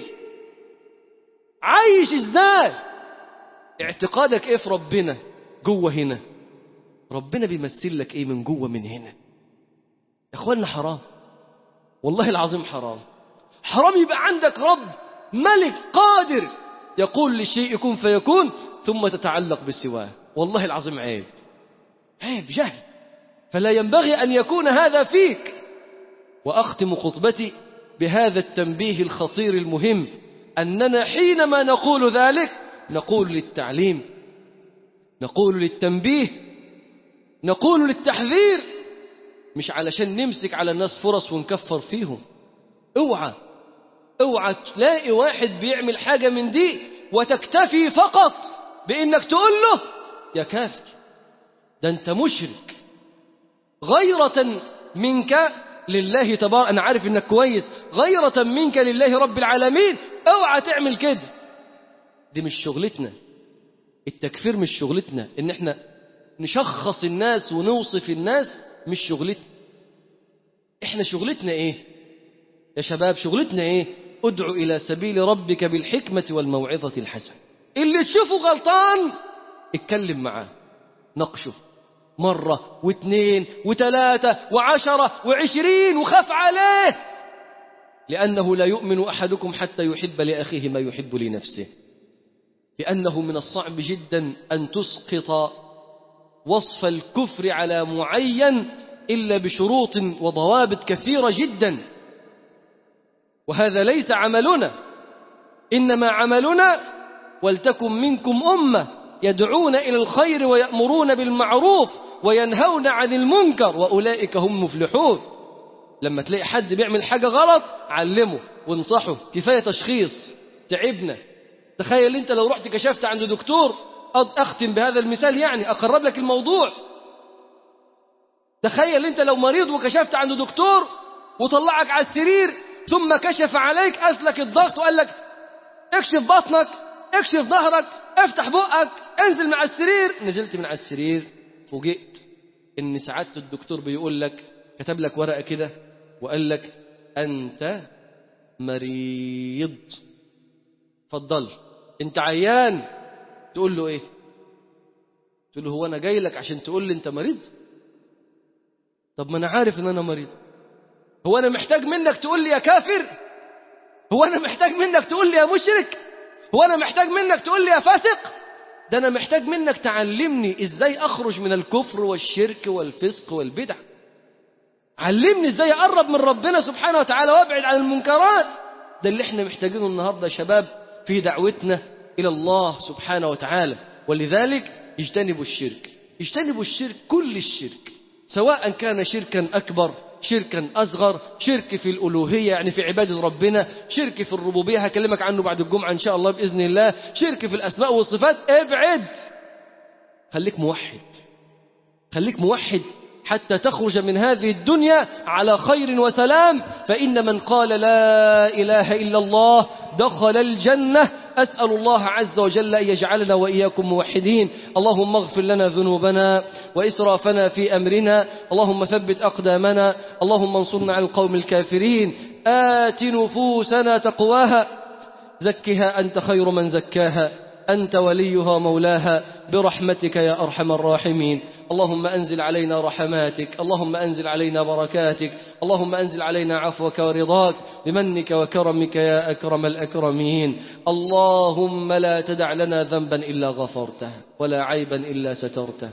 عايش ازاي اعتقادك ايه في ربنا جوه هنا ربنا بيمثل لك ايه من جوه من هنا يا اخوانا حرام والله العظيم حرام حرام يبقى عندك رب ملك قادر يقول للشيء كن فيكون ثم تتعلق بسواه والله العظيم عيب عيب جهل فلا ينبغي أن يكون هذا فيك وأختم خطبتي بهذا التنبيه الخطير المهم أننا حينما نقول ذلك نقول للتعليم نقول للتنبيه نقول للتحذير مش علشان نمسك على الناس فرص ونكفر فيهم اوعى اوعى تلاقي واحد بيعمل حاجة من دي وتكتفي فقط بانك تقول له يا كافر ده انت مشرك غيرة منك لله تبارك انا عارف انك كويس غيرة منك لله رب العالمين اوعى تعمل كده دي مش شغلتنا التكفير مش شغلتنا ان احنا نشخص الناس ونوصف الناس مش شغلتنا احنا شغلتنا ايه يا شباب شغلتنا ايه ادعو الى سبيل ربك بالحكمة والموعظة الحسنة اللي تشوفه غلطان اتكلم معاه نقشه مرة واثنين وثلاثة وعشرة وعشرين وخاف عليه لأنه لا يؤمن أحدكم حتى يحب لأخيه ما يحب لنفسه لأنه من الصعب جدا أن تسقط وصف الكفر على معين إلا بشروط وضوابط كثيرة جدا وهذا ليس عملنا إنما عملنا ولتكن منكم أمة يدعون إلى الخير ويأمرون بالمعروف وينهون عن المنكر وأولئك هم مفلحون لما تلاقي حد بيعمل حاجة غلط علمه وانصحه كفاية تشخيص تعبنا تخيل انت لو رحت كشفت عند دكتور أختم بهذا المثال يعني أقرب لك الموضوع تخيل انت لو مريض وكشفت عند دكتور وطلعك على السرير ثم كشف عليك أسلك الضغط وقال لك اكشف بطنك اكشف ظهرك افتح بقك انزل مع السرير نزلت من على السرير فوجئت ان سعادة الدكتور بيقول لك كتب لك ورقة كده وقال لك انت مريض فضل انت عيان تقول له ايه تقول له هو انا جاي لك عشان تقول لي انت مريض طب ما انا عارف ان انا مريض هو انا محتاج منك تقول لي يا كافر هو انا محتاج منك تقول لي يا مشرك هو انا محتاج منك تقول لي يا فاسق ده انا محتاج منك تعلمني ازاي اخرج من الكفر والشرك والفسق والبدع علمني ازاي اقرب من ربنا سبحانه وتعالى وابعد عن المنكرات ده اللي احنا محتاجينه النهارده يا شباب في دعوتنا الى الله سبحانه وتعالى ولذلك اجتنبوا الشرك اجتنبوا الشرك كل الشرك سواء كان شركا اكبر شركا أصغر شرك في الألوهية يعني في عبادة ربنا شرك في الربوبية هكلمك عنه بعد الجمعة إن شاء الله بإذن الله شرك في الأسماء والصفات ابعد خليك موحد خليك موحد حتى تخرج من هذه الدنيا على خير وسلام فإن من قال لا إله إلا الله دخل الجنة أسأل الله عز وجل أن يجعلنا وإياكم موحدين اللهم اغفر لنا ذنوبنا وإسرافنا في أمرنا اللهم ثبت أقدامنا اللهم انصرنا على القوم الكافرين آت نفوسنا تقواها زكها أنت خير من زكاها أنت وليها مولاها برحمتك يا أرحم الراحمين اللهم أنزل علينا رحماتك اللهم أنزل علينا بركاتك اللهم أنزل علينا عفوك ورضاك بمنك وكرمك يا أكرم الأكرمين اللهم لا تدع لنا ذنبا إلا غفرته ولا عيبا إلا سترته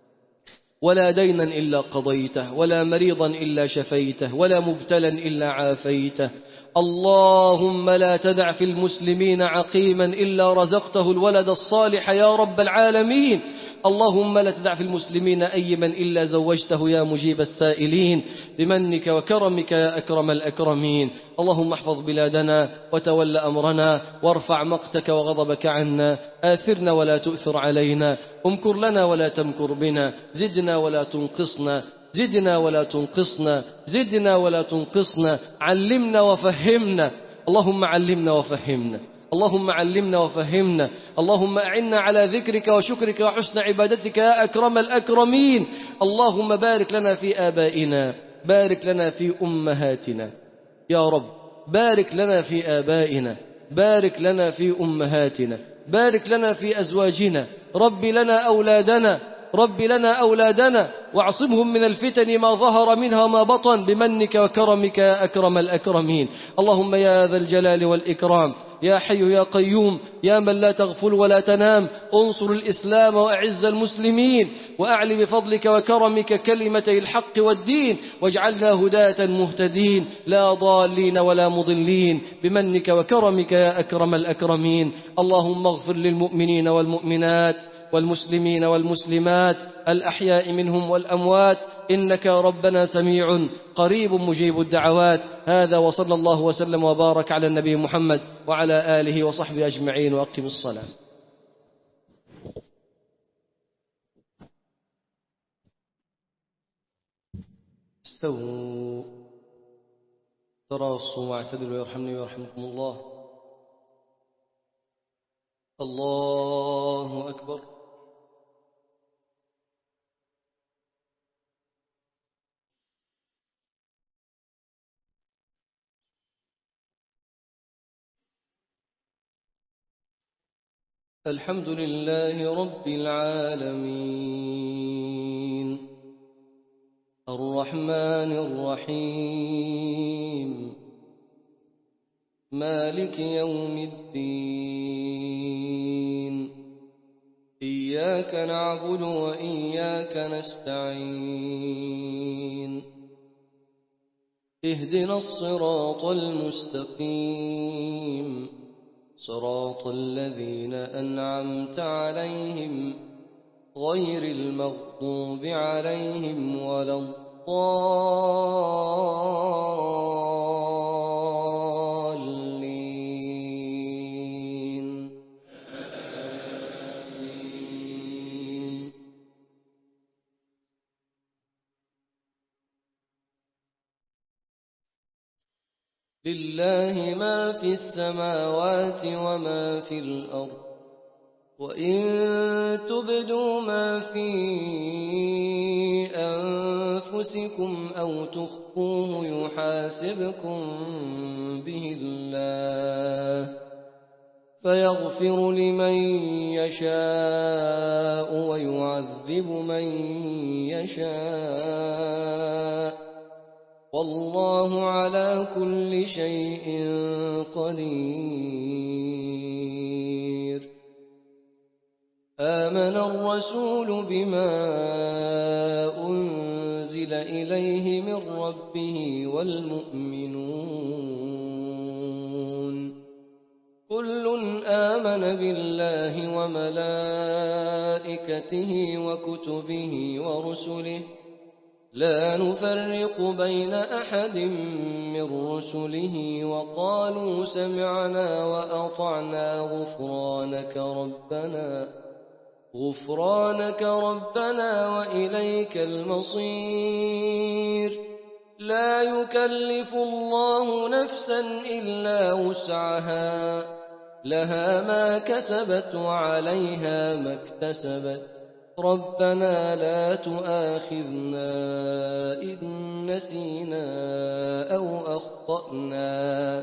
ولا دينا إلا قضيته ولا مريضا إلا شفيته ولا مبتلا إلا عافيته اللهم لا تدع في المسلمين عقيما إلا رزقته الولد الصالح يا رب العالمين اللهم لا تدع في المسلمين أي من إلا زوجته يا مجيب السائلين بمنك وكرمك يا أكرم الأكرمين اللهم احفظ بلادنا وتول أمرنا وارفع مقتك وغضبك عنا آثرنا ولا تؤثر علينا امكر لنا ولا تمكر بنا زدنا ولا تنقصنا زدنا ولا تنقصنا زدنا ولا تنقصنا علمنا وفهمنا اللهم علمنا وفهمنا اللهم علمنا وفهمنا اللهم أعنا على ذكرك وشكرك وحسن عبادتك يا أكرم الأكرمين اللهم بارك لنا في آبائنا بارك لنا في أمهاتنا يا رب بارك لنا في آبائنا بارك لنا في أمهاتنا بارك لنا في أزواجنا رب لنا أولادنا رب لنا أولادنا واعصمهم من الفتن ما ظهر منها ما بطن بمنك وكرمك يا أكرم الأكرمين اللهم يا ذا الجلال والإكرام يا حي يا قيوم يا من لا تغفل ولا تنام انصر الإسلام وأعز المسلمين وأعل بفضلك وكرمك كلمتي الحق والدين واجعلنا هداة مهتدين لا ضالين ولا مضلين بمنك وكرمك يا أكرم الأكرمين اللهم اغفر للمؤمنين والمؤمنات والمسلمين والمسلمات الأحياء منهم والأموات إنك ربنا سميع قريب مجيب الدعوات هذا وصلى الله وسلم وبارك على النبي محمد وعلى آله وصحبه أجمعين وأقم الصلاة استووا تراصوا واعتدلوا يرحمني ويرحمكم الله الله أكبر الحمد لله رب العالمين الرحمن الرحيم مالك يوم الدين إياك نعبد وإياك نستعين اهدنا الصراط المستقيم صراط الذين أنعمت عليهم غير المغضوب عليهم ولا الضالين لله ما في السماوات وما في الأرض وإن تبدوا ما في أنفسكم أو تخفوه يحاسبكم به الله فيغفر لمن يشاء ويعذب من يشاء والله على كل شيء قدير آمن الرسول بما أنزل إليه من ربه والمؤمنون كل آمن بالله وملائكته وكتبه ورسله لا نفرق بين أحد من رسله وقالوا سمعنا وأطعنا غفرانك ربنا غفرانك ربنا وإليك المصير لا يكلف الله نفسا إلا وسعها لها ما كسبت وعليها ما اكتسبت ربنا لا تؤاخذنا إن نسينا أو أخطأنا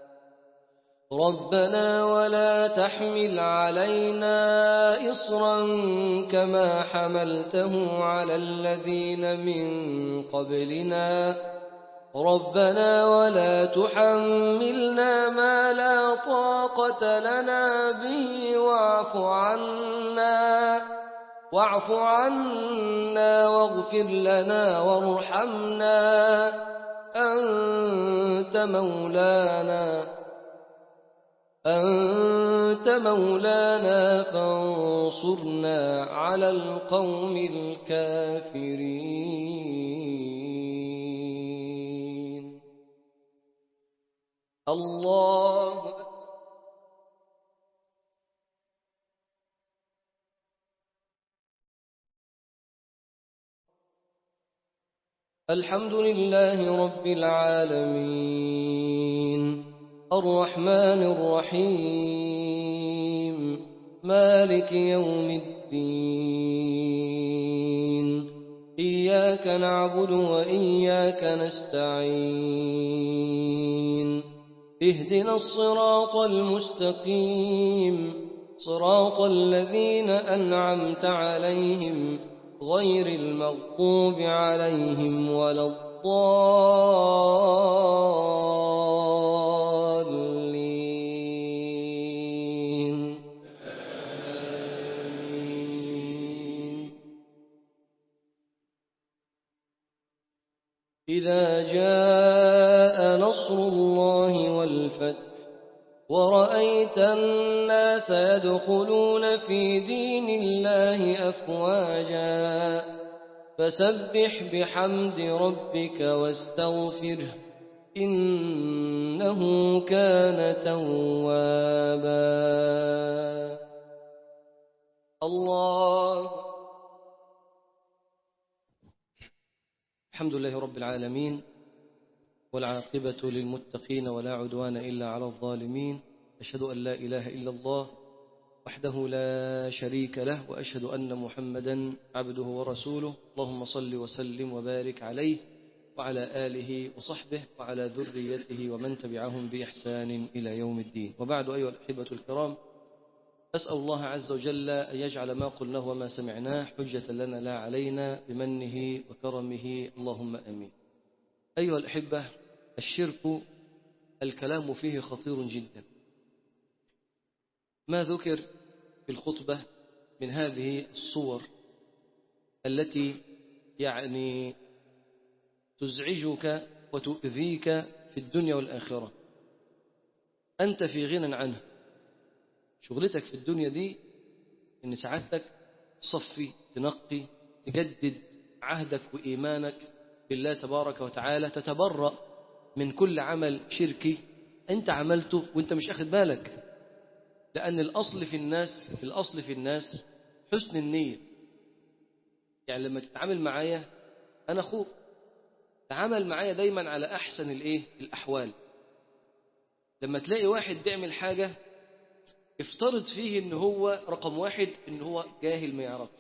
ربنا ولا تحمل علينا إصرا كما حملته على الذين من قبلنا ربنا ولا تحملنا ما لا طاقة لنا به واعف عنا واعف عنا واغفر لنا وارحمنا أنت مولانا أنت مولانا فانصرنا على القوم الكافرين الله الحمد لله رب العالمين الرحمن الرحيم مالك يوم الدين إياك نعبد وإياك نستعين اهدنا الصراط المستقيم صراط الذين أنعمت عليهم غير المغضوب عليهم ولا الضالين آمين. إذا جاء نصر الله والفتح ورأيت الناس يدخلون في دين الله أفواجا فسبح بحمد ربك واستغفره إنه كان توابا الله الحمد لله رب العالمين والعاقبة للمتقين ولا عدوان إلا على الظالمين أشهد أن لا إله إلا الله وحده لا شريك له وأشهد أن محمدا عبده ورسوله اللهم صل وسلم وبارك عليه وعلى آله وصحبه وعلى ذريته ومن تبعهم بإحسان إلى يوم الدين وبعد أيها الأحبة الكرام أسأل الله عز وجل أن يجعل ما قلناه وما سمعناه حجة لنا لا علينا بمنه وكرمه اللهم أمين أيها الأحبة الشرك الكلام فيه خطير جدا ما ذكر في الخطبة من هذه الصور التي يعني تزعجك وتؤذيك في الدنيا والآخرة أنت في غنى عنها شغلتك في الدنيا دي إن سعادتك تصفي تنقي تجدد عهدك وإيمانك بالله تبارك وتعالى تتبرأ من كل عمل شركي أنت عملته وأنت مش أخذ بالك لأن الأصل في الناس الأصل في الناس حسن النية يعني لما تتعامل معايا أنا أخوك تعامل معايا دايما على أحسن الإيه الأحوال لما تلاقي واحد بيعمل حاجة افترض فيه ان هو رقم واحد ان هو جاهل ما يعرفش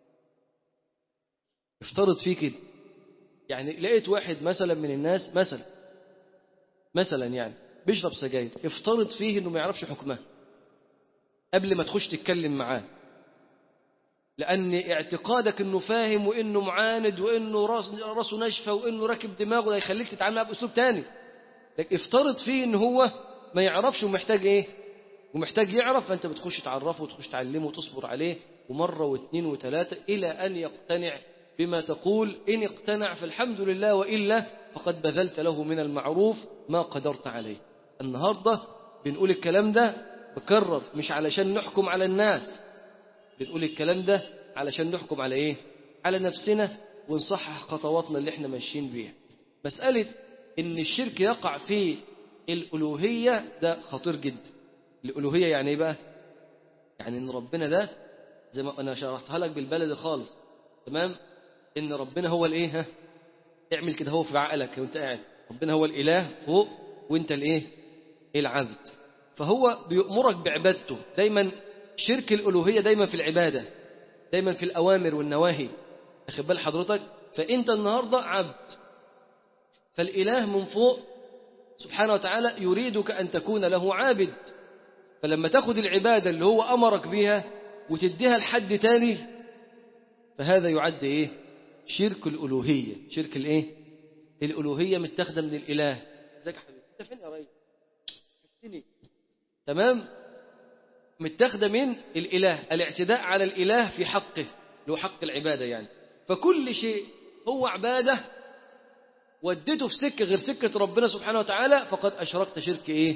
افترض فيه كده يعني لقيت واحد مثلا من الناس مثلا مثلا يعني بيشرب سجاير افترض فيه انه ما يعرفش حكمها قبل ما تخش تتكلم معاه لان اعتقادك انه فاهم وانه معاند وانه راس راسه ناشفه وانه راكب دماغه ده يخليك تتعامل معاه باسلوب تاني لكن افترض فيه ان هو ما يعرفش ومحتاج ايه ومحتاج يعرف فانت بتخش تعرفه وتخش تعلمه وتصبر عليه ومره واثنين وثلاثه الى ان يقتنع بما تقول ان اقتنع فالحمد لله والا فقد بذلت له من المعروف ما قدرت عليه النهارده بنقول الكلام ده بكرر مش علشان نحكم على الناس بنقول الكلام ده علشان نحكم على ايه على نفسنا ونصحح خطواتنا اللي احنا ماشيين بيها مساله ان الشرك يقع في الالوهيه ده خطير جدا الالوهيه يعني ايه بقى يعني ان ربنا ده زي ما انا شرحتها لك بالبلد خالص تمام ان ربنا هو الايه ها اعمل كده هو في عقلك وانت قاعد ربنا هو الاله فوق وانت الايه العبد فهو بيأمرك بعبادته دايما شرك الالوهيه دايما في العباده دايما في الاوامر والنواهي اخد بال حضرتك فانت النهارده عبد فالاله من فوق سبحانه وتعالى يريدك ان تكون له عابد فلما تاخد العبادة اللي هو أمرك بها وتديها لحد تاني فهذا يعد إيه شرك الألوهية شرك الإيه الألوهية متاخدة من الإله ازيك يا حبيبي انت فين يا ريس شفتني تمام متاخدة من الإله الاعتداء على الإله في حقه اللي هو حق العبادة يعني فكل شيء هو عبادة وديته في سكة غير سكة ربنا سبحانه وتعالى فقد أشركت شرك إيه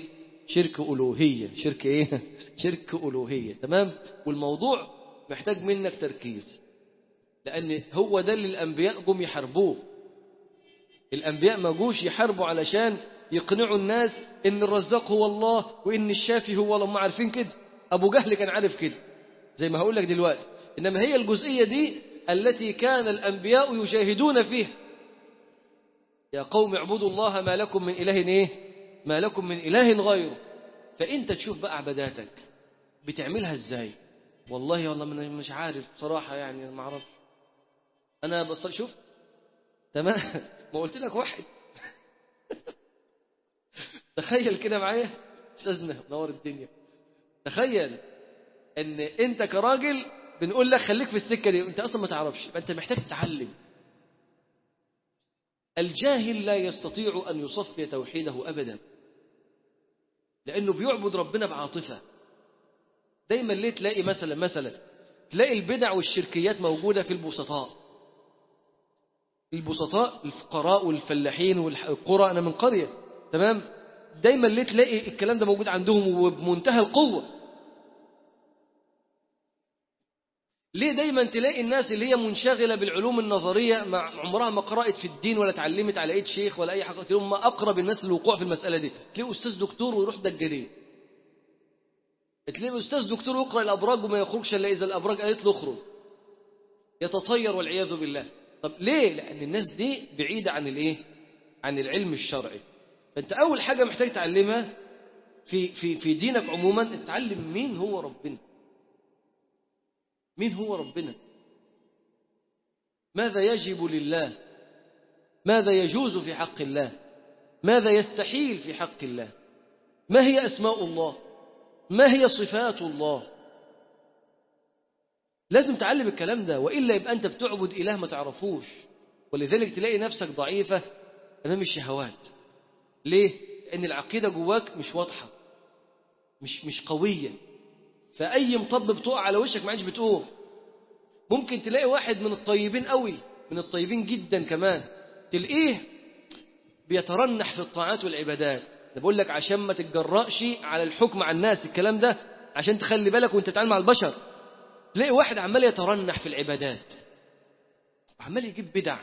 شرك ألوهية شرك إيه شرك ألوهية تمام والموضوع محتاج منك تركيز لأن هو ده اللي الأنبياء جم يحاربوه الأنبياء ما جوش يحاربوا علشان يقنعوا الناس إن الرزاق هو الله وإن الشافي هو الله هم عارفين كده أبو جهل كان عارف كده زي ما هقول لك دلوقتي إنما هي الجزئية دي التي كان الأنبياء يجاهدون فيها يا قوم اعبدوا الله ما لكم من إله إيه ما لكم من إله غيره فأنت تشوف بقى عباداتك بتعملها إزاي والله والله من مش عارف بصراحة يعني ما أعرف أنا بص شوف تمام ما قلت لك واحد تخيل كده معايا استاذنا نور الدنيا تخيل ان انت كراجل بنقول لك خليك في السكه دي وانت اصلا ما تعرفش انت محتاج تتعلم الجاهل لا يستطيع ان يصفي توحيده ابدا لانه بيعبد ربنا بعاطفه دايما ليه تلاقي مثلا مثلا تلاقي البدع والشركيات موجوده في البسطاء البسطاء الفقراء والفلاحين والقرى انا من قريه تمام دايما ليه تلاقي الكلام ده موجود عندهم وبمنتهى القوه ليه دايما تلاقي الناس اللي هي منشغله بالعلوم النظريه مع عمرها ما قرات في الدين ولا اتعلمت على ايد شيخ ولا اي حاجه تلاقيهم اقرب الناس للوقوع في المساله دي تلاقي استاذ دكتور ويروح دجالين تلاقي استاذ دكتور يقرا الابراج وما يخرجش الا اذا الابراج قالت له اخرج يتطير والعياذ بالله طب ليه لان الناس دي بعيده عن الايه عن العلم الشرعي فانت اول حاجه محتاج تعلمها في في في دينك عموما اتعلم مين هو ربنا مين هو ربنا ماذا يجب لله ماذا يجوز في حق الله ماذا يستحيل في حق الله ما هي اسماء الله ما هي صفات الله لازم تعلم الكلام ده وإلا يبقى أنت بتعبد إله ما تعرفوش ولذلك تلاقي نفسك ضعيفة أمام الشهوات ليه؟ لأن العقيدة جواك مش واضحة مش مش قوية فأي مطب بتقع على وشك ما عادش بتقوم ممكن تلاقي واحد من الطيبين قوي من الطيبين جدا كمان تلاقيه بيترنح في الطاعات والعبادات ده بقول لك عشان ما تتجرأش على الحكم على الناس الكلام ده عشان تخلي بالك وانت تتعامل مع البشر تلاقي واحد عمال يترنح في العبادات وعمال يجيب بدع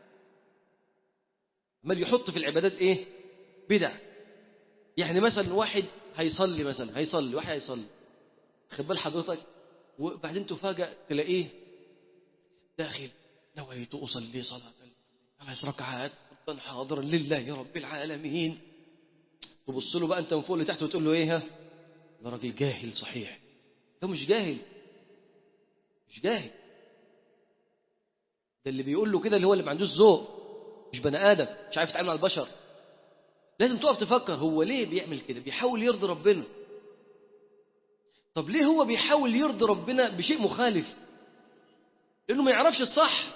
عمال يحط في العبادات ايه بدع يعني مثلا واحد هيصلي مثلا هيصلي واحد هيصلي خد بال حضرتك وبعدين تفاجأ تلاقيه داخل نويت أصلي صلاة خمس ركعات فرضا حاضرا لله رب العالمين تبص له بقى انت من فوق لتحت وتقول له ايه ها ده راجل جاهل صحيح ده مش جاهل مش جاهل ده اللي بيقول له كده اللي هو اللي ما عندوش ذوق مش بني ادم مش عارف يتعامل مع البشر لازم تقف تفكر هو ليه بيعمل كده بيحاول يرضي ربنا طب ليه هو بيحاول يرضي ربنا بشيء مخالف لانه ما يعرفش الصح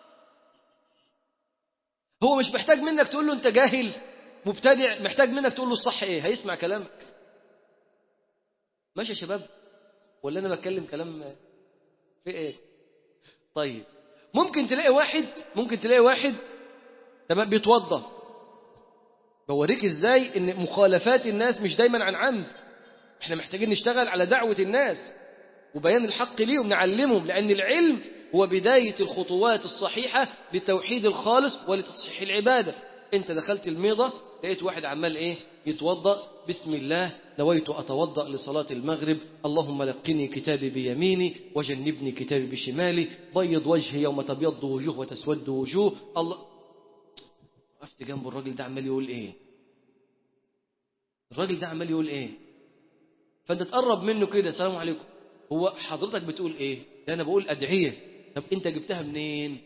هو مش محتاج منك تقول له انت جاهل مبتدع محتاج منك تقول له الصح ايه هيسمع كلامك ماشي يا شباب ولا انا بتكلم كلام في ايه طيب ممكن تلاقي واحد ممكن تلاقي واحد تمام بيتوضى بوريك ازاي ان مخالفات الناس مش دايما عن عمد احنا محتاجين نشتغل على دعوة الناس وبيان الحق ليهم نعلمهم لأن العلم هو بداية الخطوات الصحيحة لتوحيد الخالص ولتصحيح العبادة انت دخلت الميضة لقيت واحد عمال ايه يتوضأ بسم الله نويت أتوضأ لصلاة المغرب اللهم لقني كتابي بيميني وجنبني كتابي بشمالي بيض وجهي يوم تبيض وجوه وتسود وجوه الله وقفت جنب الراجل ده عمال يقول ايه الراجل ده عمال يقول ايه فانت تقرب منه كده السلام عليكم هو حضرتك بتقول ايه ده انا بقول ادعيه طب انت جبتها منين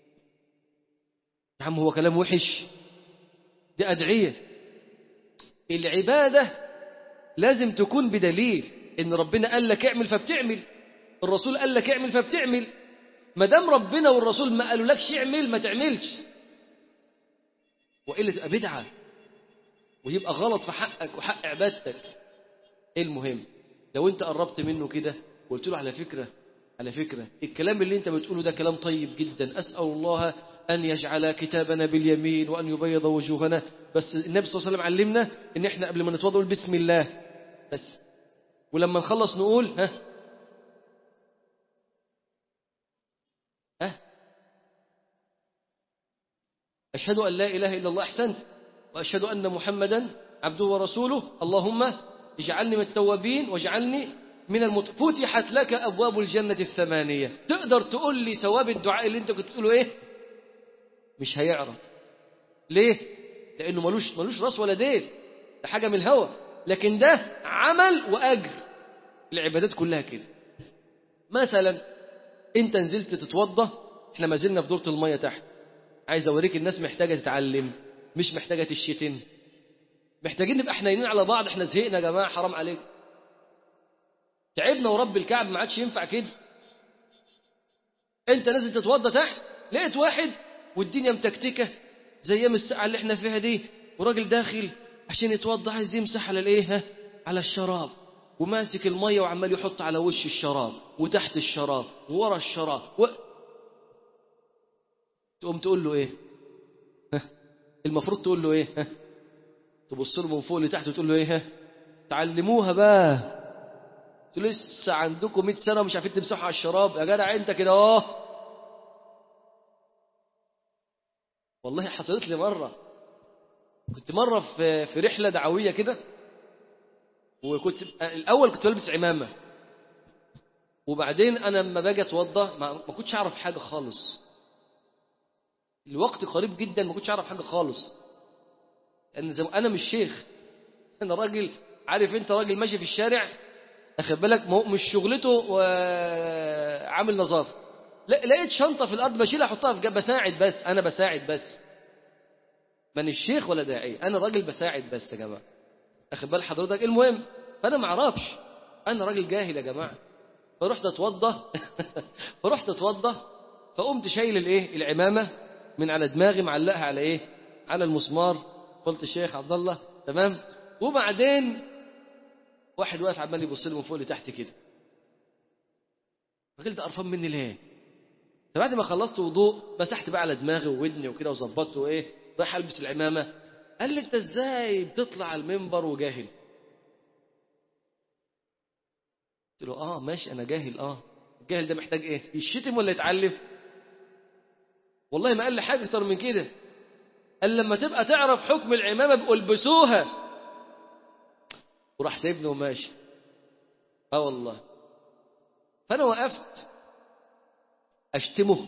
يا عم هو كلام وحش دي ادعيه العباده لازم تكون بدليل ان ربنا قال لك اعمل فبتعمل الرسول قال لك اعمل فبتعمل ما دام ربنا والرسول ما قالوا لكش اعمل ما تعملش والا تبقى بدعه ويبقى غلط في حقك وحق عبادتك ايه المهم لو انت قربت منه كده وقلت له على فكره على فكرة الكلام اللي انت بتقوله ده كلام طيب جدا أسأل الله أن يجعل كتابنا باليمين وأن يبيض وجوهنا بس النبي صلى الله عليه وسلم علمنا إن إحنا قبل ما نتوضأ نقول بسم الله بس ولما نخلص نقول ها ها أشهد أن لا إله إلا الله أحسنت وأشهد أن محمدا عبده ورسوله اللهم اجعلني من التوابين واجعلني من المت... فتحت لك أبواب الجنة الثمانية تقدر تقول لي ثواب الدعاء اللي انت كنت تقوله ايه مش هيعرف ليه لأنه ملوش, ملوش راس ولا ديل ده حاجة من الهوى لكن ده عمل وأجر العبادات كلها كده مثلا انت نزلت تتوضى احنا ما زلنا في دورة المية تحت عايز اوريك الناس محتاجة تتعلم مش محتاجة تشتم محتاجين نبقى حنينين على بعض احنا زهقنا يا جماعة حرام عليكم تعبنا ورب الكعب ما عادش ينفع كده انت نازل تتوضى تحت لقيت واحد والدنيا متكتكه زي ايام الساعه اللي احنا فيها دي وراجل داخل عشان يتوضى عايز يمسح على الايه ها؟ على الشراب وماسك الميه وعمال يحط على وش الشراب وتحت الشراب وورا الشراب و... تقوم تقول له ايه ها؟ المفروض تقول له ايه ها؟ تبص له من فوق لتحت وتقول له ايه ها؟ تعلموها بقى انتوا لسه عندكم 100 سنه ومش عارفين تمسحوا على الشراب يا جدع انت كده اهو والله حصلت لي مره كنت مره في في رحله دعويه كده وكنت الاول كنت بلبس عمامه وبعدين انا لما باجي اتوضى ما, ما كنتش اعرف حاجه خالص الوقت قريب جدا ما كنتش اعرف حاجه خالص لان زي انا مش شيخ انا راجل عارف انت راجل ماشي في الشارع اخد بالك مش شغلته عامل نظافه لا لقيت شنطه في الارض بشيلها احطها في جنب بساعد بس انا بساعد بس من الشيخ ولا داعي انا راجل بساعد بس يا جماعه اخد بال حضرتك المهم فانا ما اعرفش انا راجل جاهل يا جماعه فرحت اتوضى فرحت اتوضى فقمت شايل الايه العمامه من على دماغي معلقها على ايه على المسمار قلت الشيخ عبد الله تمام وبعدين واحد واقف عمال يبص لي من فوق لتحت كده الراجل ده قرفان مني ليه فبعد ما خلصت وضوء مسحت بقى على دماغي وودني وكده وظبطت وايه رايح البس العمامه قال لي انت ازاي بتطلع على المنبر وجاهل قلت له اه ماشي انا جاهل اه الجاهل ده محتاج ايه يشتم ولا يتعلم والله ما قال لي حاجه اكتر من كده قال لما تبقى تعرف حكم العمامه بقوا البسوها وراح سايبني وماشي اه والله فانا وقفت اشتمه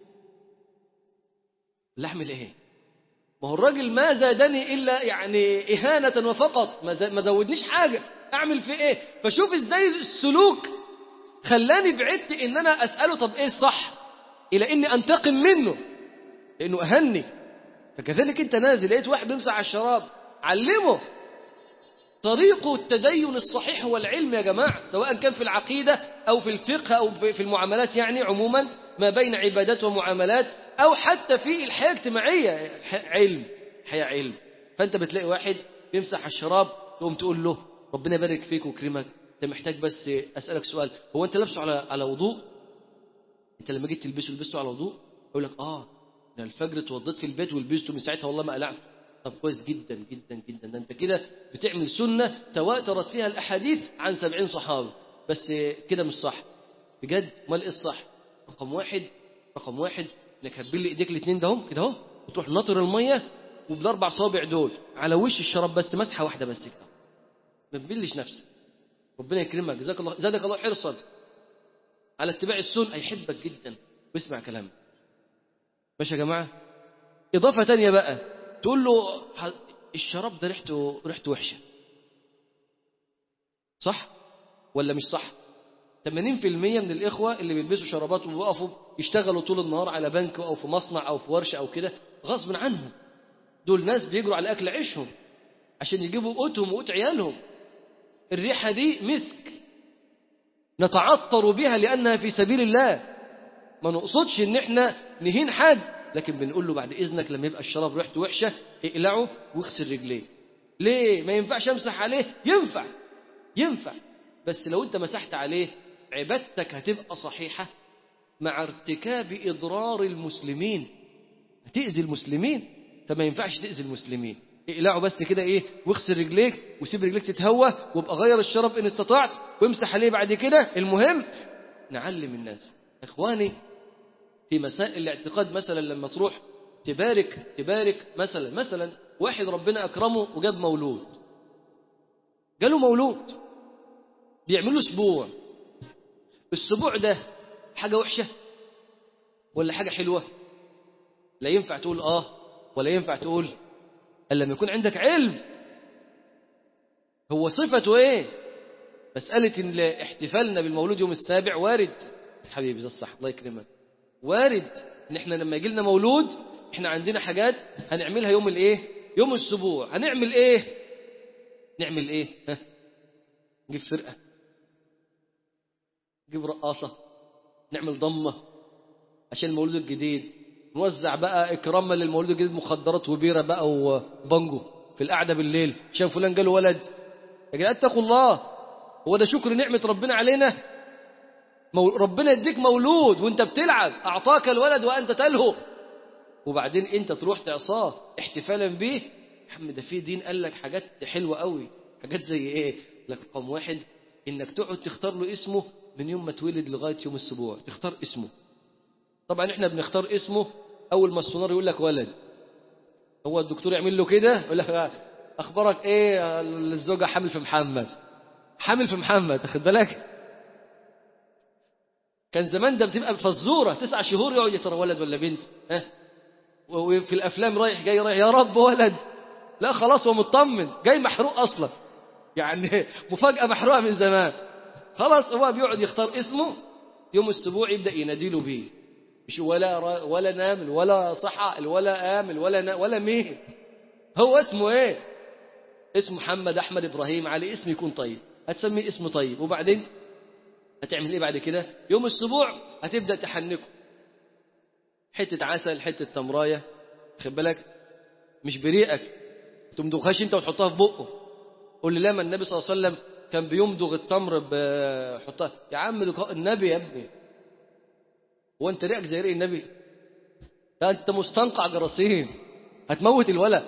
لا اعمل ايه ما هو الراجل ما زادني الا يعني اهانه وفقط ما ما زودنيش حاجه اعمل فيه ايه فشوف ازاي السلوك خلاني بعدت ان انا اساله طب ايه الصح الى اني انتقم منه لانه اهني فكذلك انت نازل لقيت واحد بيمسح على الشراب علمه طريق التدين الصحيح هو العلم يا جماعة سواء كان في العقيدة أو في الفقه أو في المعاملات يعني عموما ما بين عبادات ومعاملات أو حتى في الحياة الاجتماعية علم حياة علم فأنت بتلاقي واحد يمسح الشراب تقوم تقول له ربنا يبارك فيك ويكرمك أنت محتاج بس أسألك سؤال هو أنت لابسه على على وضوء أنت لما جيت تلبسه لبسته على وضوء يقول لك آه أنا الفجر اتوضيت في البيت ولبسته من ساعتها والله ما قلعته طب كويس جدا جدا جدا ده انت كده بتعمل سنة تواترت فيها الأحاديث عن سبعين صحابي بس كده مش صح بجد امال ايه الصح رقم واحد رقم واحد انك هتبل ايديك الاثنين ده هم كده اهو وتروح ناطر المية وبالاربع صوابع دول على وش الشراب بس مسحة واحدة بس كده ما تبلش نفسك ربنا يكرمك جزاك الله زادك الله حرصا على اتباع السنة هيحبك جدا واسمع كلامه ماشي يا جماعة إضافة تانية بقى تقول له الشراب ده ريحته ريحته وحشه صح ولا مش صح 80% من الاخوه اللي بيلبسوا شرابات وبيقفوا يشتغلوا طول النهار على بنك او في مصنع او في ورشه او كده غصب عنهم دول ناس بيجروا على اكل عيشهم عشان يجيبوا قوتهم وقوت عيالهم الريحه دي مسك نتعطر بها لانها في سبيل الله ما نقصدش ان احنا نهين حد لكن بنقول له بعد إذنك لما يبقى الشراب ريحته وحشة اقلعه واغسل رجليه ليه ما ينفعش امسح عليه ينفع ينفع بس لو انت مسحت عليه عبادتك هتبقى صحيحة مع ارتكاب إضرار المسلمين هتأذي المسلمين فما ينفعش تأذي المسلمين اقلعوا بس كده ايه واغسل رجليك وسيب رجليك تتهوى وابقى غير الشراب ان استطعت وامسح عليه بعد كده المهم نعلم الناس اخواني في مسائل الاعتقاد مثلا لما تروح تبارك تبارك مثلا مثلا واحد ربنا اكرمه وجاب مولود جاله مولود بيعملوا اسبوع الاسبوع ده حاجه وحشه ولا حاجه حلوه لا ينفع تقول اه ولا ينفع تقول الا لما يكون عندك علم هو صفته ايه مساله ان احتفالنا بالمولود يوم السابع وارد حبيبي ده الصح الله يكرمك وارد ان احنا لما يجي لنا مولود احنا عندنا حاجات هنعملها يوم الايه يوم السبوع هنعمل ايه نعمل ايه ها نجيب فرقه نجيب رقاصه نعمل ضمه عشان المولود الجديد نوزع بقى اكراما للمولود الجديد مخدرات وبيره بقى وبانجو في القعده بالليل عشان فلان جاله ولد يا جدعان اتقوا الله هو ده شكر نعمه ربنا علينا مو... ربنا يديك مولود وانت بتلعب اعطاك الولد وانت تلهو وبعدين انت تروح تعصاه احتفالا بيه يا عم ده في دين قال لك حاجات حلوه قوي حاجات زي ايه لك رقم واحد انك تقعد تختار له اسمه من يوم ما اتولد لغايه يوم السبوع تختار اسمه طبعا احنا بنختار اسمه اول ما السونار يقول لك ولد هو الدكتور يعمل له كده يقول لك اخبارك ايه الزوجه حامل في محمد حامل في محمد واخد بالك كان زمان ده بتبقى فزوره تسع شهور يقعد يا ترى ولد ولا بنت ها وفي الافلام رايح جاي رايح يا رب ولد لا خلاص هو مطمن جاي محروق اصلا يعني مفاجاه محروقه من زمان خلاص هو بيقعد يختار اسمه يوم السبوع يبدا يناديله بيه مش ولا ولا نامل ولا صحى ولا آمل ولا نا ولا مين هو اسمه ايه اسمه محمد احمد ابراهيم علي اسم يكون طيب هتسميه اسم طيب وبعدين هتعمل ايه بعد كده يوم السبوع هتبدا تحنكه حته عسل حته تمرايه خد بالك مش بريقك تمضغهاش انت وتحطها في بقه قول لي لما النبي صلى الله عليه وسلم كان بيمضغ التمر بحطها يا عم النبي يا ابني هو انت ريقك زي ريق النبي ده انت مستنقع جراثيم هتموت الولد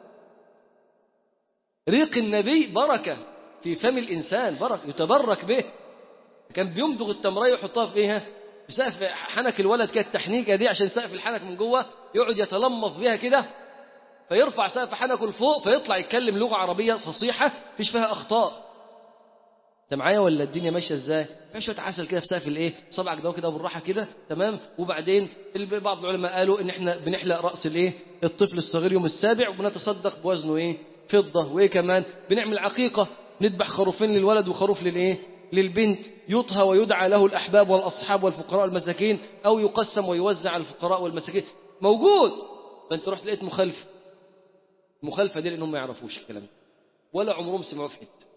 ريق النبي بركه في فم الانسان بركه يتبرك به كان بيمضغ التمريه ويحطها في ايه في سقف حنك الولد كانت التحنيكه دي عشان سقف الحنك من جوه يقعد يتلمص بيها كده فيرفع سقف حنكه لفوق فيطلع يتكلم لغه عربيه فصيحه مفيش فيها اخطاء انت معايا ولا الدنيا ماشيه ازاي في شويه عسل كده في سقف الايه صبعك ده كده بالراحه كده تمام وبعدين بعض العلماء قالوا ان احنا بنحلق راس الايه الطفل الصغير يوم السابع وبنتصدق بوزنه ايه فضه وايه كمان بنعمل عقيقه نذبح خروفين للولد وخروف للايه للبنت يطهى ويدعى له الاحباب والاصحاب والفقراء والمساكين او يقسم ويوزع على الفقراء والمساكين موجود فانت رحت لقيت مخالفه المخالفه دي لانهم ما يعرفوش الكلام ولا عمرهم سمعوا في حته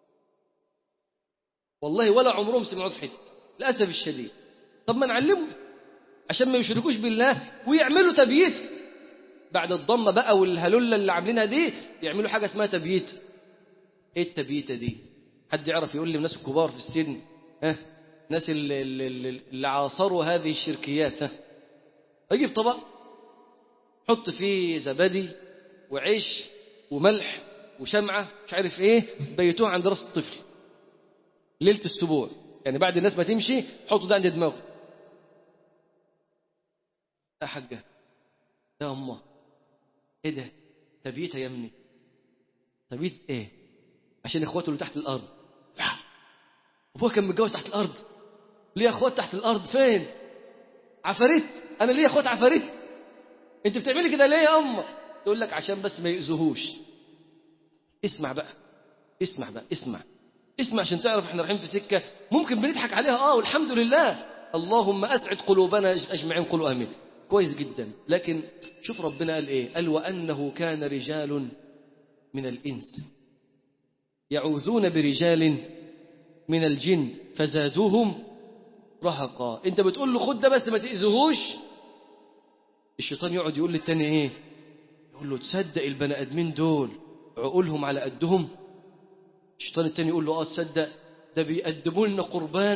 والله ولا عمرهم سمعوا في حته للاسف الشديد طب ما نعلمهم عشان ما يشركوش بالله ويعملوا تبييت بعد الضمه بقى والهلله اللي عاملينها دي يعملوا حاجه اسمها تبييت ايه التبييته دي حد يعرف يقول لي الناس الكبار في السن ها الناس اللي, اللي, اللي عاصروا هذه الشركيات ها اجيب طبق حط فيه زبادي وعيش وملح وشمعه مش عارف ايه بيتوه عند راس الطفل ليله السبوع يعني بعد الناس ما تمشي حطوا ده عند دماغه يا حاجه يا امه ايه ده تبيتها يا ابني تبيت ايه عشان اخواته اللي تحت الارض ابوه كان متجوز تحت الارض ليه اخوات تحت الارض فين عفاريت انا ليه اخوات عفاريت انت بتعملي كده ليه يا امه تقول لك عشان بس ما يأذوهوش اسمع بقى اسمع بقى اسمع اسمع عشان تعرف احنا رايحين في سكه ممكن بنضحك عليها اه والحمد لله اللهم اسعد قلوبنا اجمعين قولوا امين كويس جدا لكن شوف ربنا قال ايه قال وانه كان رجال من الانس يعوذون برجال من الجن فزادوهم رهقا انت بتقول له خد ده بس ما تاذيهوش الشيطان يقعد يقول للتاني ايه يقول له تصدق البني ادمين دول عقولهم على قدهم الشيطان التاني يقول له اه تصدق ده بيقدموا لنا قربان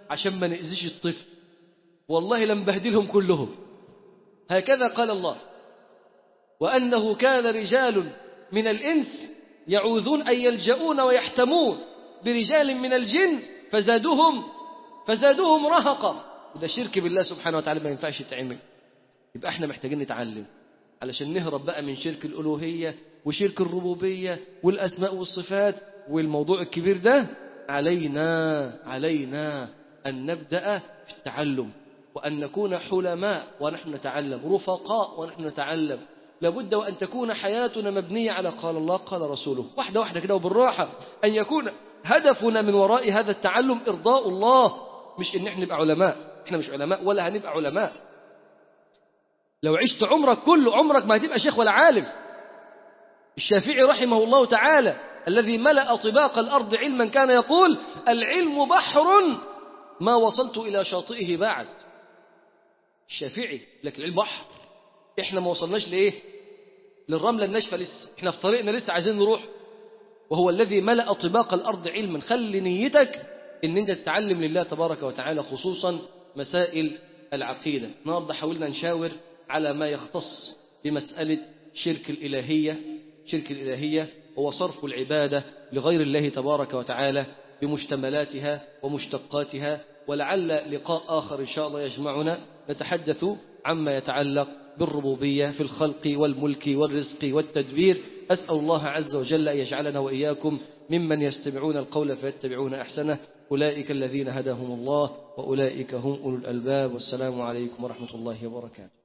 عشان ما نأذيش الطفل والله لم بهدلهم كلهم هكذا قال الله وأنه كان رجال من الإنس يعوذون أن يلجؤون ويحتمون برجال من الجن فزادوهم فزادوهم رهقا وده شرك بالله سبحانه وتعالى ما ينفعش يتعمل يبقى احنا محتاجين نتعلم علشان نهرب بقى من شرك الألوهية وشرك الربوبية والأسماء والصفات والموضوع الكبير ده علينا علينا أن نبدأ في التعلم وأن نكون حلماء ونحن نتعلم رفقاء ونحن نتعلم لابد وأن تكون حياتنا مبنية على قال الله قال رسوله واحدة واحدة كده وبالراحة أن يكون هدفنا من وراء هذا التعلم إرضاء الله مش إن احنا نبقى علماء احنا مش علماء ولا هنبقى علماء لو عشت عمرك كله عمرك ما هتبقى شيخ ولا عالم الشافعي رحمه الله تعالى الذي ملأ طباق الأرض علما كان يقول العلم بحر ما وصلت إلى شاطئه بعد الشافعي لكن العلم بحر احنا ما وصلناش لإيه للرملة الناشفة لسه احنا في طريقنا لسه عايزين نروح وهو الذي ملأ طباق الأرض علما خلي نيتك ان انت تتعلم لله تبارك وتعالى خصوصا مسائل العقيدة النهارده حاولنا نشاور على ما يختص بمسألة شرك الإلهية شرك الإلهية هو صرف العبادة لغير الله تبارك وتعالى بمشتملاتها ومشتقاتها ولعل لقاء آخر إن شاء الله يجمعنا نتحدث عما يتعلق بالربوبية في الخلق والملك والرزق والتدبير أسأل الله عز وجل أن يجعلنا وإياكم ممن يستمعون القول فيتبعون أحسنه أولئك الذين هداهم الله وأولئك هم أولو الألباب والسلام عليكم ورحمة الله وبركاته